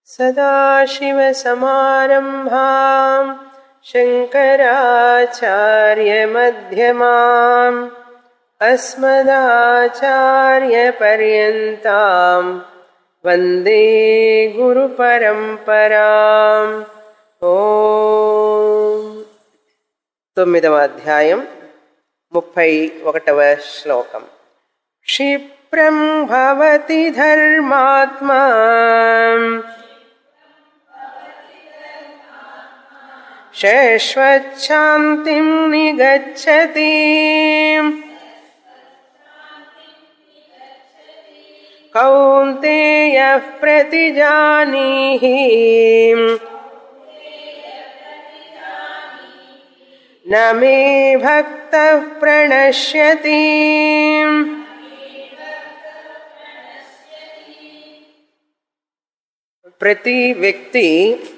सदाशिवसमारम्भाम् शङ्कराचार्यमध्यमाम् अस्मदाचार्यपर्यन्ताम् वन्दे గురుపరంపరాం ఓం తొమ్మిదవ అధ్యాయం ముప్పై ఒకటవ శ్లోకం క్షిప్రం భవతి ధర్మాత్మా శాశ్వచ్ఛాంతిం నిగచ్చతి कौन्तेयः प्रतिजानीहि न मे भक्तः प्रणश्यति ప్రతి వ్యక్తి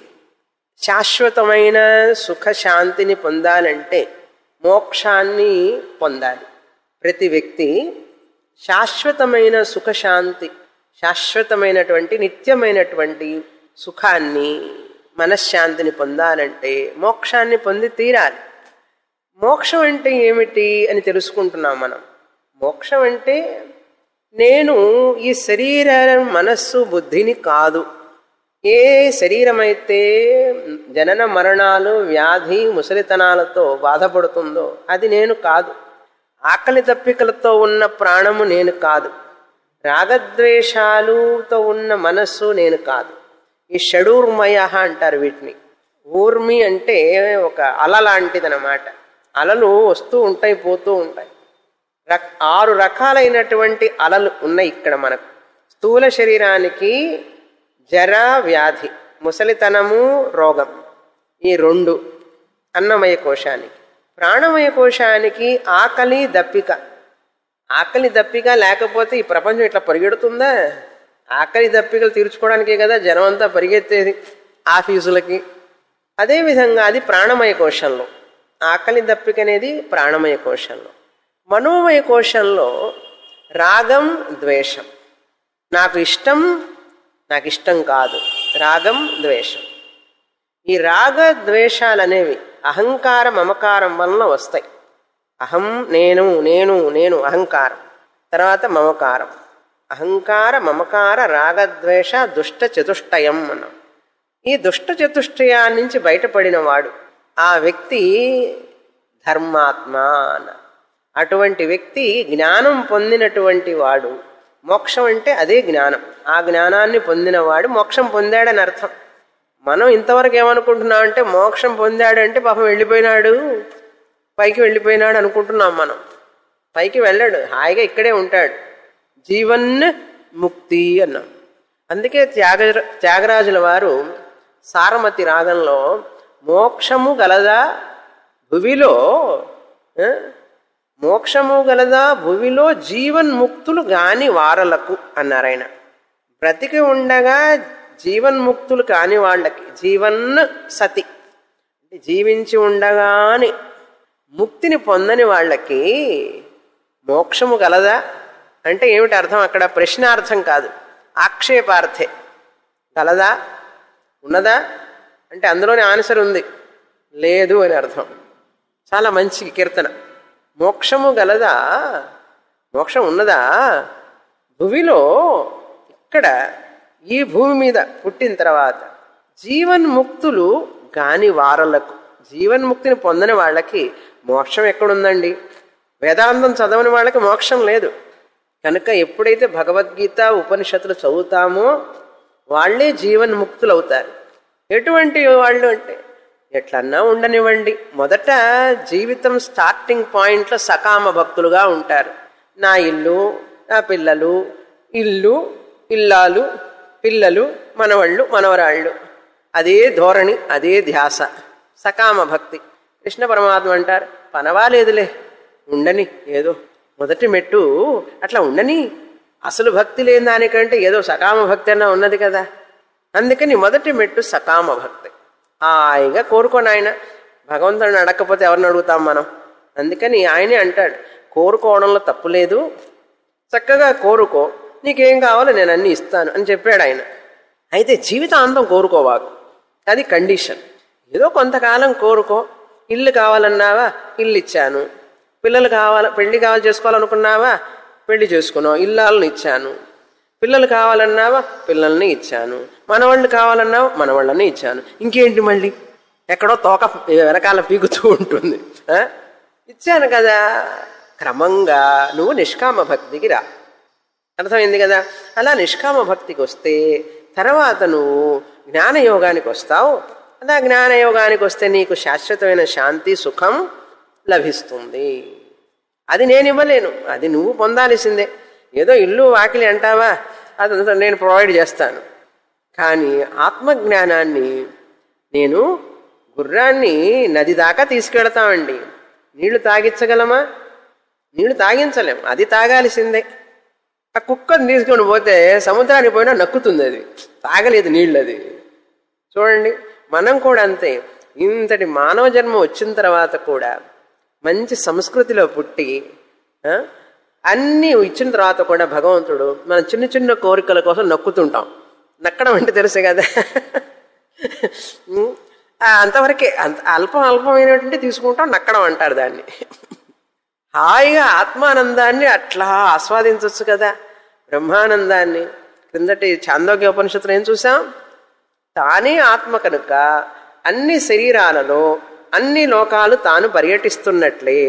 శాశ్వతమైన సుఖశాంతిని పొందాలంటే మోక్షాన్ని పొందాలి ప్రతి వ్యక్తి శాశ్వతమైన సుఖశాంతి శాశ్వతమైనటువంటి నిత్యమైనటువంటి సుఖాన్ని మనశ్శాంతిని పొందాలంటే మోక్షాన్ని పొంది తీరాలి మోక్షం అంటే ఏమిటి అని తెలుసుకుంటున్నాం మనం మోక్షం అంటే నేను ఈ శరీర మనస్సు బుద్ధిని కాదు ఏ శరీరమైతే జనన మరణాలు వ్యాధి ముసలితనాలతో బాధపడుతుందో అది నేను కాదు ఆకలి తప్పికలతో ఉన్న ప్రాణము నేను కాదు రాగద్వేషాలుతో ఉన్న మనస్సు నేను కాదు ఈ షడూర్మయ అంటారు వీటిని ఊర్మి అంటే ఒక అల లాంటిదనమాట అలలు వస్తూ ఉంటాయి పోతూ ఉంటాయి రక్ ఆరు రకాలైనటువంటి అలలు ఉన్నాయి ఇక్కడ మనకు స్థూల శరీరానికి జర వ్యాధి ముసలితనము రోగం ఈ రెండు అన్నమయ కోశానికి ప్రాణమయ కోశానికి ఆకలి దప్పిక ఆకలి దప్పిక లేకపోతే ఈ ప్రపంచం ఇట్లా పరిగెడుతుందా ఆకలి దప్పికలు తీర్చుకోవడానికే కదా జనం అంతా పరిగెత్తేది ఆఫీసులకి అదేవిధంగా అది ప్రాణమయ కోశంలో ఆకలి దప్పిక అనేది ప్రాణమయ కోశంలో మనోమయ కోశంలో రాగం ద్వేషం నాకు ఇష్టం నాకు ఇష్టం కాదు రాగం ద్వేషం ఈ రాగ ద్వేషాలు అనేవి అహంకార మమకారం వలన వస్తాయి అహం నేను నేను నేను అహంకారం తర్వాత మమకారం అహంకార మమకార రాగద్వేష దుష్ట చతుష్టయం అన్నాం ఈ దుష్ట చతుష్టయా నుంచి బయటపడిన వాడు ఆ వ్యక్తి ధర్మాత్మ అన్న అటువంటి వ్యక్తి జ్ఞానం పొందినటువంటి వాడు మోక్షం అంటే అదే జ్ఞానం ఆ జ్ఞానాన్ని పొందినవాడు మోక్షం పొందాడని అర్థం మనం ఇంతవరకు ఏమనుకుంటున్నాం అంటే మోక్షం పొందాడంటే పాపం వెళ్ళిపోయినాడు పైకి వెళ్ళిపోయినాడు అనుకుంటున్నాం మనం పైకి వెళ్ళాడు హాయిగా ఇక్కడే ఉంటాడు జీవన్ ముక్తి అన్నాం అందుకే త్యాగ త్యాగరాజుల వారు సారమతి రాగంలో మోక్షము గలదా భువిలో మోక్షము గలదా భువిలో జీవన్ముక్తులు గాని వారలకు అన్నారు ఆయన బ్రతికి ఉండగా జీవన్ముక్తులు కాని వాళ్ళకి జీవన్ సతి అంటే జీవించి ఉండగాని ముక్తిని పొందని వాళ్ళకి మోక్షము గలదా అంటే ఏమిటి అర్థం అక్కడ ప్రశ్నార్థం కాదు ఆక్షేపార్థే గలదా ఉన్నదా అంటే అందులోనే ఆన్సర్ ఉంది లేదు అని అర్థం చాలా మంచి కీర్తన మోక్షము గలదా మోక్షం ఉన్నదా భువిలో ఇక్కడ ఈ భూమి మీద పుట్టిన తర్వాత జీవన్ముక్తులు గాని వారలకు జీవన్ముక్తిని పొందని వాళ్ళకి మోక్షం ఎక్కడుందండి వేదాంతం చదవని వాళ్ళకి మోక్షం లేదు కనుక ఎప్పుడైతే భగవద్గీత ఉపనిషత్తులు చదువుతామో వాళ్ళే జీవన్ముక్తులు అవుతారు ఎటువంటి వాళ్ళు అంటే ఎట్లన్నా ఉండనివ్వండి మొదట జీవితం స్టార్టింగ్ పాయింట్లో సకామ భక్తులుగా ఉంటారు నా ఇల్లు నా పిల్లలు ఇల్లు ఇల్లాలు పిల్లలు మనవళ్ళు మనవరాళ్ళు అదే ధోరణి అదే ధ్యాస సకామ భక్తి కృష్ణ పరమాత్మ అంటారు పనవాలేదులే ఉండని ఏదో మొదటి మెట్టు అట్లా ఉండని అసలు భక్తి లేని దానికంటే ఏదో సకామ భక్తి అన్నా ఉన్నది కదా అందుకని మొదటి మెట్టు సకామ భక్తి హాయిగా కోరుకోని ఆయన భగవంతుడిని అడగకపోతే ఎవరిని అడుగుతాం మనం అందుకని ఆయనే అంటాడు కోరుకోవడంలో తప్పు లేదు చక్కగా కోరుకో నీకేం కావాలో నేను అన్ని ఇస్తాను అని చెప్పాడు ఆయన అయితే జీవితాంతం కోరుకోవాకు అది కండిషన్ ఏదో కొంతకాలం కోరుకో ఇల్లు కావాలన్నావా ఇల్లు ఇచ్చాను పిల్లలు కావాల పెళ్లి కావాలి చేసుకోవాలనుకున్నావా పెళ్లి చేసుకున్నావు ఇల్లాలను ఇచ్చాను పిల్లలు కావాలన్నావా పిల్లల్ని ఇచ్చాను మనవాళ్ళు కావాలన్నావా మనవాళ్ళని ఇచ్చాను ఇంకేంటి మళ్ళీ ఎక్కడో తోక వెనకాల పీకుతూ ఉంటుంది ఆ? ఇచ్చాను కదా క్రమంగా నువ్వు నిష్కామ భక్తికి రా అర్థమైంది కదా అలా నిష్కామ భక్తికి వస్తే తర్వాత నువ్వు జ్ఞానయోగానికి వస్తావు అలా జ్ఞానయోగానికి వస్తే నీకు శాశ్వతమైన శాంతి సుఖం లభిస్తుంది అది నేను ఇవ్వలేను అది నువ్వు పొందాల్సిందే ఏదో ఇల్లు వాకిలి అంటావా అదంతా నేను ప్రొవైడ్ చేస్తాను కానీ ఆత్మజ్ఞానాన్ని నేను గుర్రాన్ని నది దాకా తీసుకెడతామండి నీళ్లు తాగించగలమా నీళ్లు తాగించలేం అది తాగాల్సిందే ఆ కుక్కను తీసుకొని పోతే సముద్రానికి పోయినా నక్కుతుంది అది తాగలేదు నీళ్ళు అది చూడండి మనం కూడా అంతే ఇంతటి మానవ జన్మ వచ్చిన తర్వాత కూడా మంచి సంస్కృతిలో పుట్టి ఆ, అన్నీ ఇచ్చిన తర్వాత కూడా భగవంతుడు మన చిన్న చిన్న కోరికల కోసం నక్కుతుంటాం నక్కడం అంటే తెలుసు కదా ఉం, ఆ, అంతవరకే అంత అల్పం అల్పమైనటువంటి తీసుకుంటాం నక్కడం అంటారు దాన్ని హాయిగా ఆత్మానందాన్ని అట్లా ఆస్వాదించవచ్చు కదా బ్రహ్మానందాన్ని క్రిందటి చాందోగ్య ఉపనిషత్తులు ఏం చూసాం తానే ఆత్మ కనుక అన్ని శరీరాలలో అన్ని లోకాలు తాను పర్యటిస్తున్నట్లే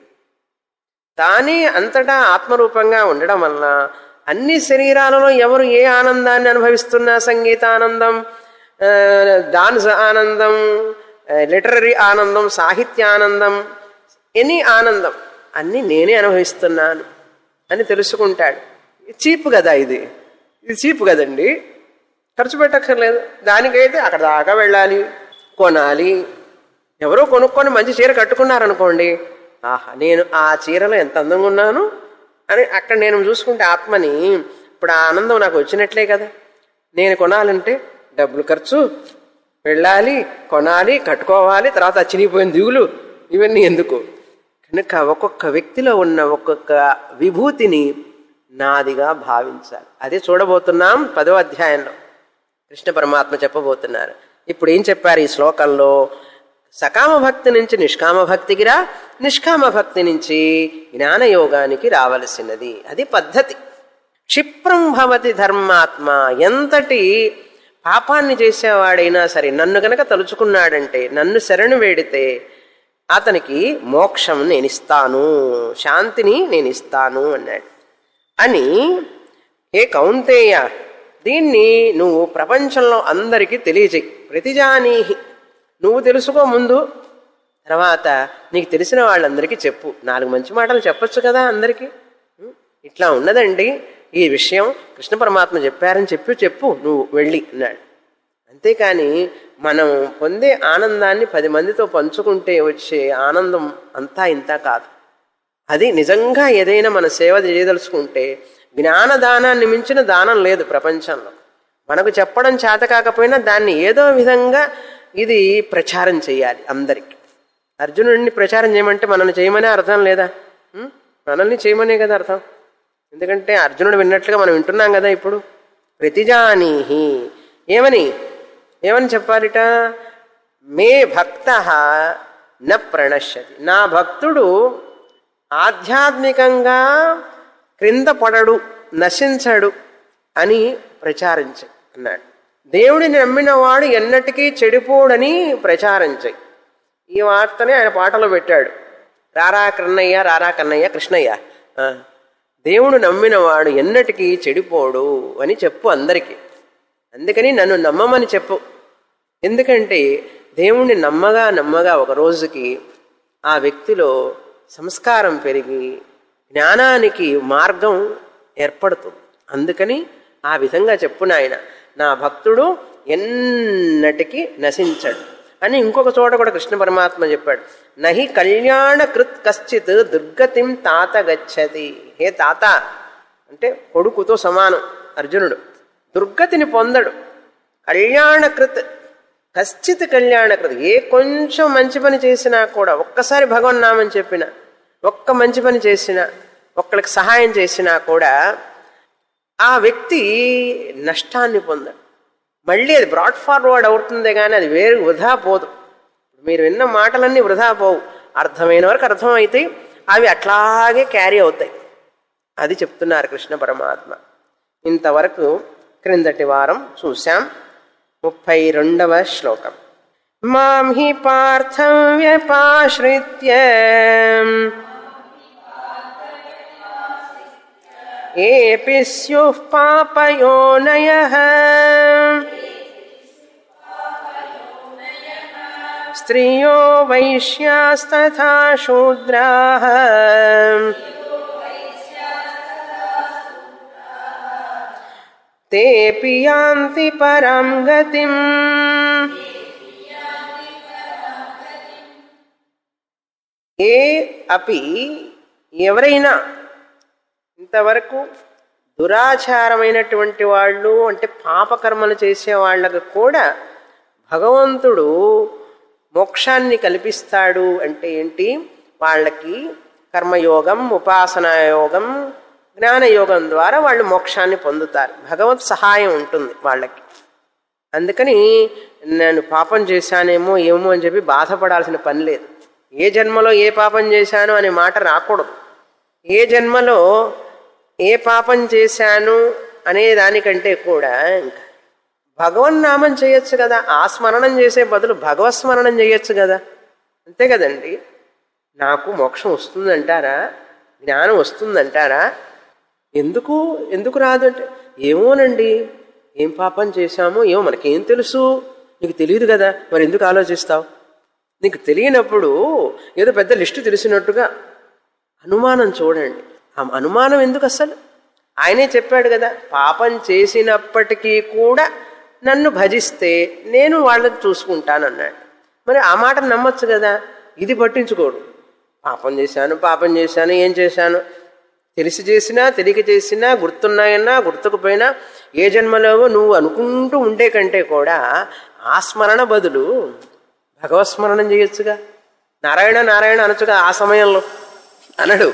తానే అంతటా ఆత్మరూపంగా ఉండడం వలన అన్ని శరీరాలలో ఎవరు ఏ ఆనందాన్ని అనుభవిస్తున్నా సంగీతానందం ఆ, డాన్స్ ఆనందం లిటరరీ ఆనందం సాహిత్య ఆనందం ఎనీ ఆనందం అన్ని నేనే అనుభవిస్తున్నాను అని తెలుసుకుంటాడు చీప్ కదా ఇది ఇది చీప్ కదండి ఖర్చు పెట్టక్కర్లేదు దానికైతే అక్కడ దాకా వెళ్ళాలి కొనాలి ఎవరో కొనుక్కొని మంచి చీర కట్టుకున్నారనుకోండి ఆహా నేను ఆ చీరలో ఎంత అందంగా ఉన్నాను అని అక్కడ నేను చూసుకుంటే ఆత్మని ఇప్పుడు ఆ ఆనందం నాకు వచ్చినట్లే కదా నేను కొనాలంటే డబ్బులు ఖర్చు వెళ్ళాలి కొనాలి కట్టుకోవాలి తర్వాత ఆ చినిగిపోయిన దిగులు ఇవన్నీ ఎందుకు కనుక ఒక్కొక్క వ్యక్తిలో ఉన్న ఒక్కొక్క విభూతిని నాదిగా భావించాలి అదే చూడబోతున్నాం పదో అధ్యాయంలో కృష్ణ పరమాత్మ చెప్పబోతున్నారు ఇప్పుడు ఏం చెప్పారు ఈ శ్లోకంలో సకామ భక్తి నుంచి నిష్కామ భక్తికి రా నిష్కామ భక్తి నుంచి జ్ఞానయోగానికి రావలసినది అది పద్ధతి క్షిప్రం భవతి ధర్మాత్మ ఎంతటి పాపాన్ని చేసేవాడైనా సరే నన్ను గనక తలుచుకున్నాడంటే నన్ను శరణు వేడితే అతనికి మోక్షం నేను ఇస్తాను శాంతిని నేను ఇస్తాను అన్నాడు అని ఏ కౌంతేయ దీన్ని నువ్వు ప్రపంచంలో అందరికీ తెలియజేయి ప్రతిజానీహి నువ్వు తెలుసుకో ముందు తర్వాత నీకు తెలిసిన వాళ్ళందరికీ చెప్పు నాలుగు మంచి మాటలు చెప్పొచ్చు కదా అందరికీ ఉం? ఇట్లా ఉన్నదండి ఈ విషయం కృష్ణ పరమాత్మ చెప్పారని చెప్పి చెప్పు నువ్వు వెళ్ళి అన్నాడు అంతేకాని మనం పొందే ఆనందాన్ని పది మందితో పంచుకుంటే వచ్చే ఆనందం అంతా ఇంత కాదు అది నిజంగా ఏదైనా మన సేవ చేయదలుచుకుంటే జ్ఞానదానాన్ని మించిన దానం లేదు ప్రపంచంలో మనకు చెప్పడం చేత కాకపోయినా దాన్ని ఏదో విధంగా ఇది ప్రచారం చేయాలి అందరికీ అర్జునుడిని ప్రచారం చేయమంటే మనల్ని చేయమనే అర్థం లేదా ఉం? మనల్ని చేయమనే కదా అర్థం ఎందుకంటే అర్జునుడు విన్నట్లుగా మనం వింటున్నాం కదా ఇప్పుడు ప్రతిజానీహి ఏమని ఏమని చెప్పాలిట మే భక్త న ప్రణశ్యతి నా భక్తుడు ఆధ్యాత్మికంగా క్రింద పడడు నశించడు అని ప్రచారించు అన్నాడు దేవుడిని నమ్మినవాడు ఎన్నటికీ చెడిపోడని ప్రచారించాయి ఈ వార్తని ఆయన పాటలో పెట్టాడు రారా కృష్ణయ్య రారా కన్నయ్య కృష్ణయ్య ఆ, దేవుడు నమ్మినవాడు ఎన్నటికీ చెడిపోడు అని చెప్పు అందరికీ అందుకని నన్ను నమ్మమని చెప్పు ఎందుకంటే దేవుణ్ణి నమ్మగా నమ్మగా ఒక రోజుకి ఆ వ్యక్తిలో సంస్కారం పెరిగి జ్ఞానానికి మార్గం ఏర్పడుతుంది అందుకని ఆ విధంగా చెప్పు నాయన నా భక్తుడు ఎన్నటికీ నశించడు అని ఇంకొక చోట కూడా కృష్ణ పరమాత్మ చెప్పాడు నహి కళ్యాణ కృత్ కశ్చిత్ దుర్గతిం తాత గచ్చతి హే తాత అంటే కొడుకుతో సమానం అర్జునుడు దుర్గతిని పొందడు కళ్యాణకృత్ కశ్చిత్ కళ్యాణకృత్ ఏ కొంచెం మంచి పని చేసినా కూడా ఒక్కసారి భగవన్నామని చెప్పిన ఒక్క మంచి పని చేసినా ఒక్కరికి సహాయం చేసినా కూడా ఆ వ్యక్తి నష్టాన్ని పొందడు మళ్ళీ అది బ్రాడ్ ఫార్వర్డ్ అవుతుందే కానీ అది వేరు వృధా పోదు మీరు విన్న మాటలన్నీ వృధా పోవు అర్థమైన వరకు అర్థమైతే అవి అట్లాగే క్యారీ అవుతాయి అది చెప్తున్నారు కృష్ణ పరమాత్మ ఇంతవరకు క్రిందటి వారం చూశాం ముప్పై రెండవ శ్లోకం మాం హి పార్థం వ్యపాశ్రిత్య ఏపి స్యుః పాపయోనయః స్త్రియో వైశ్యాస్తథా శూద్రాः తేపి యాంతి పరం గతిం ఏ అపి ఎవరైనా ఇంతవరకు దురాచారమైనటువంటి వాళ్ళు అంటే పాపకర్మలు చేసే వాళ్ళకు కూడా భగవంతుడు మోక్షాన్ని కల్పిస్తాడు అంటే ఏంటి వాళ్ళకి కర్మయోగం ఉపాసనా యోగం జ్ఞానయోగం ద్వారా వాళ్ళు మోక్షాన్ని పొందుతారు భగవత్ సహాయం ఉంటుంది వాళ్ళకి అందుకని నేను పాపం చేశానేమో ఏమో అని చెప్పి బాధపడాల్సిన పని లేదు ఏ జన్మలో ఏ పాపం చేశాను అనే మాట రాకూడదు ఏ జన్మలో ఏ పాపం చేశాను అనే దానికంటే కూడా ఇంకా భగవన్నామం చేయొచ్చు కదా ఆ స్మరణం చేసే బదులు భగవత్ స్మరణం చేయొచ్చు కదా అంతే కదండి నాకు మోక్షం వస్తుందంటారా జ్ఞానం వస్తుందంటారా ఎందుకు ఎందుకు రాదు అంటే ఏమోనండి ఏం పాపం చేశామో ఏమో మనకేం తెలుసు నీకు తెలియదు కదా మరి ఎందుకు ఆలోచిస్తావు నీకు తెలియనప్పుడు ఏదో పెద్ద లిస్టు తెలిసినట్టుగా అనుమానం చూడండి ఆ అనుమానం ఎందుకు అసలు ఆయనే చెప్పాడు కదా పాపం చేసినప్పటికీ కూడా నన్ను భజిస్తే నేను వాళ్ళని చూసుకుంటానన్నాడు మరి ఆ మాట నమ్మొచ్చు కదా ఇది పట్టించుకోడు పాపం చేశాను పాపం చేశాను ఏం చేశాను తెలిసి చేసినా తెలియక చేసినా గుర్తున్నాయన్నా గుర్తుకుపోయినా ఏ జన్మలో నువ్వు అనుకుంటూ ఉండే కంటే కూడా ఆ స్మరణ బదులు భగవత్స్మరణం చేయొచ్చుగా నారాయణ నారాయణ అనొచ్చుగా ఆ సమయంలో అనడు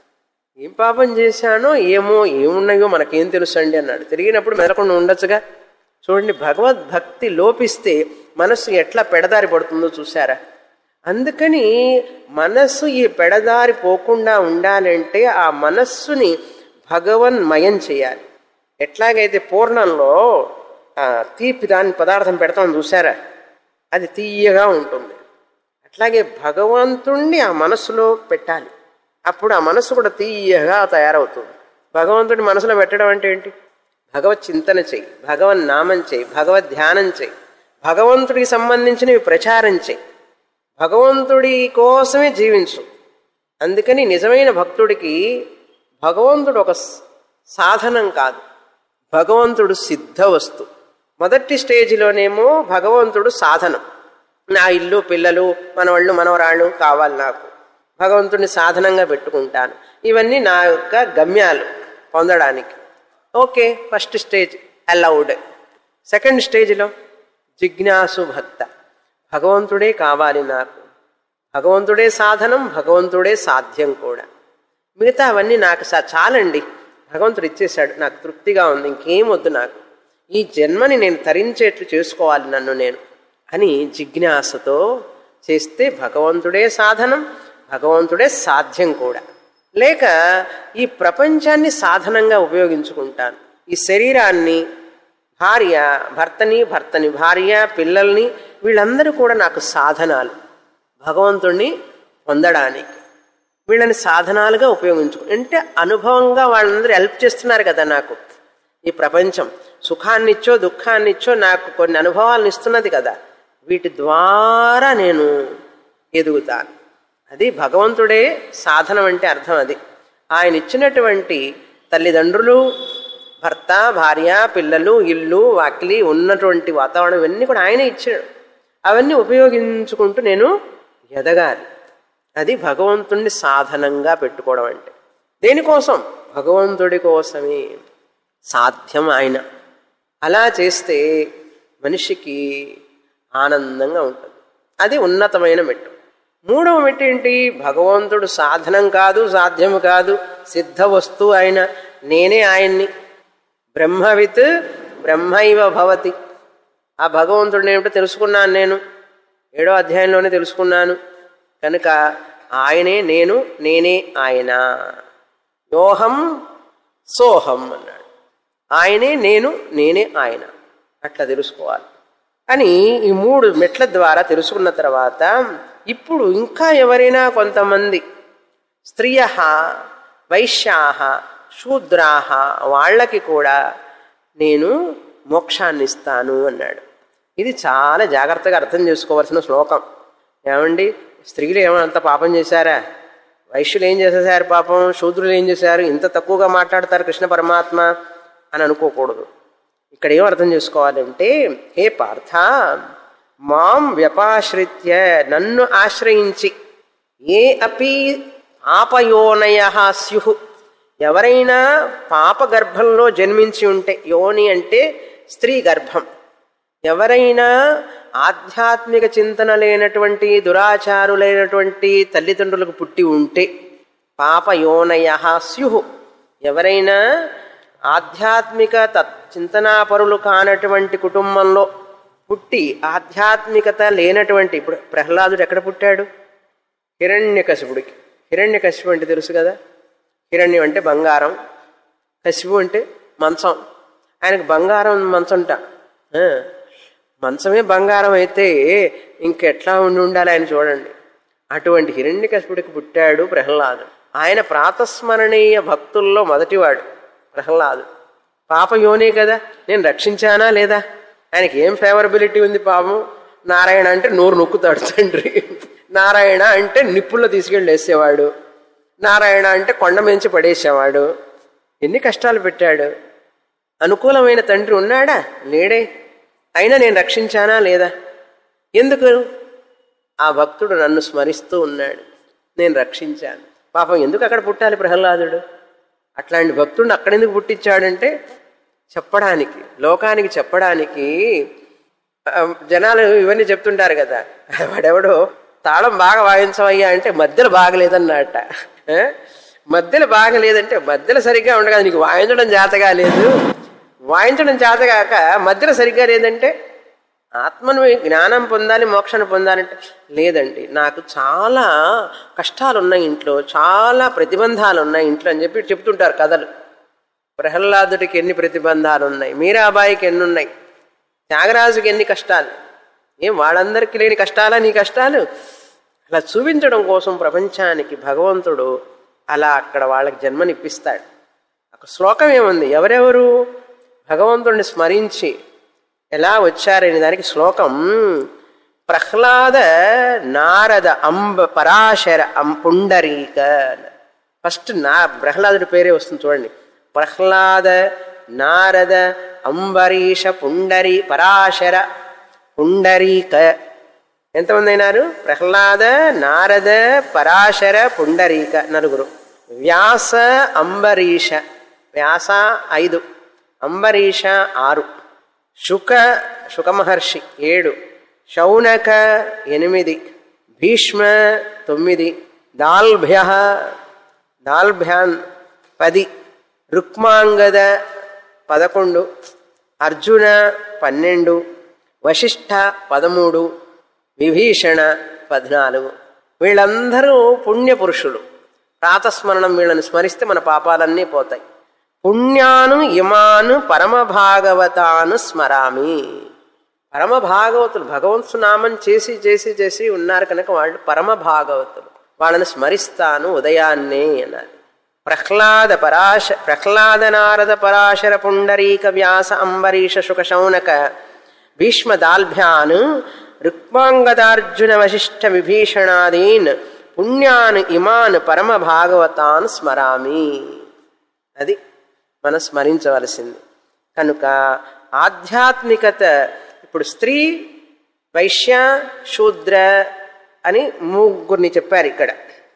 ఏం పాపం చేశానో ఏమో ఏమున్నాయో మనకేం తెలుసు అండి అన్నాడు తిరిగినప్పుడు మెదలకుండా ఉండొచ్చుగా చూడండి భగవద్భక్తి లోపిస్తే మనస్సు ఎట్లా పెడదారి పడుతుందో చూసారా అందుకని మనస్సు ఈ పెడదారి పోకుండా ఉండాలంటే ఆ మనస్సుని భగవన్మయం చేయాలి ఎట్లాగైతే పూర్ణంలో ఆ, తీపి దాని పదార్థం పెడతాం చూసారా అది తీయగా ఉంటుంది అట్లాగే భగవంతుణ్ణి ఆ మనస్సులో పెట్టాలి అప్పుడు ఆ మనస్సు కూడా తీయగా తయారవుతుంది భగవంతుడి మనసులో పెట్టడం అంటే ఏంటి భగవత్ చింతన చెయ్యి భగవన్ నామం చెయ్యి భగవద్ ధ్యానం చెయ్యి భగవంతుడికి సంబంధించినవి ప్రచారం చెయ్యి భగవంతుడి కోసమే జీవించు అందుకని నిజమైన భక్తుడికి భగవంతుడు ఒక స- సాధనం కాదు భగవంతుడు సిద్ధ వస్తు మొదటి స్టేజిలోనేమో భగవంతుడు సాధనం నా ఇల్లు పిల్లలు మనవాళ్ళు మనవరాళ్ళు కావాలి నాకు భగవంతుడిని సాధనంగా పెట్టుకుంటాను ఇవన్నీ నా యొక్క గమ్యాలు పొందడానికి ఓకే ఫస్ట్ స్టేజ్ అలౌడ్ సెకండ్ స్టేజ్లో జిజ్ఞాసు భక్త భగవంతుడే కావాలి నాకు భగవంతుడే సాధనం భగవంతుడే సాధ్యం కూడా మిగతా అవన్నీ నాకు సా చాలండి భగవంతుడు ఇచ్చేశాడు నాకు తృప్తిగా ఉంది ఇంకేం వద్దు నాకు ఈ జన్మని నేను తరించేట్లు చేసుకోవాలి నన్ను నేను అని జిజ్ఞాసతో చేస్తే భగవంతుడే సాధనం భగవంతుడే సాధ్యం కూడా లేక ఈ ప్రపంచాన్ని సాధనంగా ఉపయోగించుకుంటాను ఈ శరీరాన్ని భార్య భర్తని భర్తని భార్య పిల్లల్ని వీళ్ళందరూ కూడా నాకు సాధనాలు భగవంతుణ్ణి పొందడానికి వీళ్ళని సాధనాలుగా ఉపయోగించుకు అంటే అనుభవంగా వాళ్ళందరూ హెల్ప్ చేస్తున్నారు కదా నాకు ఈ ప్రపంచం సుఖాన్నిచ్చో దుఃఖాన్నిచ్చో నాకు కొన్ని అనుభవాలను ఇస్తున్నది కదా వీటి ద్వారా నేను ఎదుగుతాను అది భగవంతుడే సాధనం అంటే అర్థం అది ఆయన ఇచ్చినటువంటి తల్లిదండ్రులు భర్త భార్య పిల్లలు ఇల్లు వాకిలి ఉన్నటువంటి వాతావరణం ఇవన్నీ కూడా ఆయనే ఇచ్చాడు అవన్నీ ఉపయోగించుకుంటూ నేను ఎదగాలి అది భగవంతుణ్ణి సాధనంగా పెట్టుకోవడం అంటే దేనికోసం భగవంతుడి కోసమే సాధ్యం ఆయన అలా చేస్తే మనిషికి ఆనందంగా ఉంటుంది అది ఉన్నతమైన మెట్టు మూడవ మెట్టు ఏంటి భగవంతుడు సాధనం కాదు సాధ్యము కాదు సిద్ధ వస్తువు ఆయన నేనే ఆయన్ని బ్రహ్మవిత్ బ్రహ్మైవ భవతి ఆ భగవంతుడిని ఏమిటో తెలుసుకున్నాను నేను ఏడో అధ్యాయంలోనే తెలుసుకున్నాను కనుక ఆయనే నేను నేనే ఆయన యోహం సోహం అన్నాడు ఆయనే నేను నేనే ఆయన అట్లా తెలుసుకోవాలి అని ఈ మూడు మెట్ల ద్వారా తెలుసుకున్న తర్వాత ఇప్పుడు ఇంకా ఎవరైనా కొంతమంది స్త్రియ వైశ్యాహ శూద్రాహ వాళ్ళకి కూడా నేను మోక్షాన్ని ఇస్తాను అన్నాడు ఇది చాలా జాగ్రత్తగా అర్థం చేసుకోవాల్సిన శ్లోకం ఏమండి స్త్రీలు ఏమంత పాపం చేశారా వైశ్యులు ఏం చేసేసారు పాపం శూద్రులు ఏం చేశారు ఇంత తక్కువగా మాట్లాడతారు కృష్ణ పరమాత్మ అని అనుకోకూడదు ఇక్కడ ఏం అర్థం చేసుకోవాలంటే హే పార్థ మాం వ్యపాశ్రిత్య నన్ను ఆశ్రయించి ఏ అపి పాపయోనయ స్యు ఎవరైనా పాప గర్భంలో జన్మించి ఉంటే యోని అంటే స్త్రీ గర్భం ఎవరైనా ఆధ్యాత్మిక చింతన లేనటువంటి దురాచారులైనటువంటి తల్లిదండ్రులకు పుట్టి ఉంటే పాపయోనయ స్యు ఎవరైనా ఆధ్యాత్మిక తత్ చింతనాపరులు కానటువంటి కుటుంబంలో పుట్టి ఆధ్యాత్మికత లేనటువంటి ఇప్పుడు ప్రహ్లాదుడు ఎక్కడ పుట్టాడు హిరణ్యకశిపుడికి హిరణ్యకశిపు అంటే తెలుసు కదా హిరణ్యం అంటే బంగారం కశిపు అంటే మంచం ఆయనకు బంగారం మంచంట ఆ, మంచమే బంగారం అయితే ఇంకెట్లా ఉండి ఉండాలి ఆయన చూడండి అటువంటి హిరణ్యకశిపుడికి పుట్టాడు ప్రహ్లాదు ఆయన ప్రాతస్మరణీయ భక్తుల్లో మొదటివాడు ప్రహ్లాదు పాప యోనే కదా నేను రక్షించానా లేదా ఆయనకి ఏం ఫేవరబిలిటీ ఉంది పాపం నారాయణ అంటే నోరు నొక్కుతాడు తండ్రి నారాయణ అంటే నిప్పుల్లో తీసుకెళ్ళి వేసేవాడు నారాయణ అంటే కొండ మించి పడేసేవాడు ఎన్ని కష్టాలు పెట్టాడు అనుకూలమైన తండ్రి ఉన్నాడా లేడే అయినా నేను రక్షించానా లేదా ఎందుకు ఆ భక్తుడు నన్ను స్మరిస్తూ ఉన్నాడు నేను రక్షించాను పాపం ఎందుకు అక్కడ పుట్టాలి ప్రహ్లాదుడు అట్లాంటి భక్తుడిని అక్కడెందుకు పుట్టించాడంటే చెప్పడానికి లోకానికి చెప్పడానికి ఆ, జనాలు ఇవన్నీ చెప్తుంటారు కదా వాడెవడో తాళం బాగా వాయించవయ్యా అంటే మధ్యలో బాగలేదన్నట్ట ఆ? మధ్యలో బాగలేదంటే మధ్యలో సరిగ్గా ఉండగా నీకు వాయించడం జాతగా లేదు వాయించడం చేతగాక మధ్యలో సరిగ్గా లేదంటే ఆత్మను జ్ఞానం పొందాలి మోక్షాన్ని పొందాలంటే లేదండి నాకు చాలా కష్టాలు ఉన్నాయి ఇంట్లో చాలా ప్రతిబంధాలు ఉన్నాయి ఇంట్లో అని చెప్పి చెప్తుంటారు కథలు ప్రహ్లాదుడికి ఎన్ని ప్రతిబంధాలు ఉన్నాయి మీరాబాయికి ఎన్ని ఉన్నాయి త్యాగరాజుకి ఎన్ని కష్టాలు ఏం వాళ్ళందరికీ లేని కష్టాలా నీ కష్టాలు అలా చూపించడం కోసం ప్రపంచానికి భగవంతుడు అలా అక్కడ వాళ్ళకి జన్మనిప్పిస్తాడు ఒక శ్లోకం ఏముంది ఎవరెవరు భగవంతుడిని స్మరించి ఎలా వచ్చారనే దానికి శ్లోకం ప్రహ్లాద నారద అంబ పరాశర అం పుండరీక ఫస్ట్ నా ప్రహ్లాదుడి పేరే వస్తుంది చూడండి ప్రహ్లాద నారద అంబరీష పుండరి పరాశర పుండరీక ఎంతమంది అయినారు ప్రహ్లాద నారద పరాశర పుండరీక నలుగురు వ్యాస అంబరీష వ్యాస ఐదు అంబరీష ఆరు శుక శుకమహర్షి ఏడు శౌనక ఎనిమిది భీష్మ తొమ్మిది దాల్భ్య దాల్భ్యాన్ పది రుక్మాంగద పదకొండు అర్జున పన్నెండు వశిష్ఠ పదమూడు విభీషణ పద్నాలుగు వీళ్ళందరూ పుణ్యపురుషులు ప్రాతస్మరణం వీళ్ళని స్మరిస్తే మన పాపాలన్నీ పోతాయి పుణ్యాను ఇమాను పరమ భాగవతాను స్మరామి పరమ భాగవతులు భగవంతు నామం చేసి చేసి చేసి ఉన్నారు కనుక వాళ్ళు పరమ భాగవతులు వాళ్ళని స్మరిస్తాను ఉదయాన్నే అన్నారు ప్రహ్లాద పరాశ ప్రహ్లాద నారద పరాశర పుండరీక వ్యాస అంబరీష శుక శౌనక భీష్మ దాల్భ్యాన్ రుక్మాంగదార్జున వశిష్ఠ విభీషణాదీన్ పుణ్యాన్ ఇమాన్ పరమ భాగవతాన్ స్మరామి అది మనం స్మరించవలసింది కనుక ఆధ్యాత్మికత ఇప్పుడు స్త్రీ వైశ్య శూద్ర అని ముగ్గురిని చెప్పారు ఇక్కడ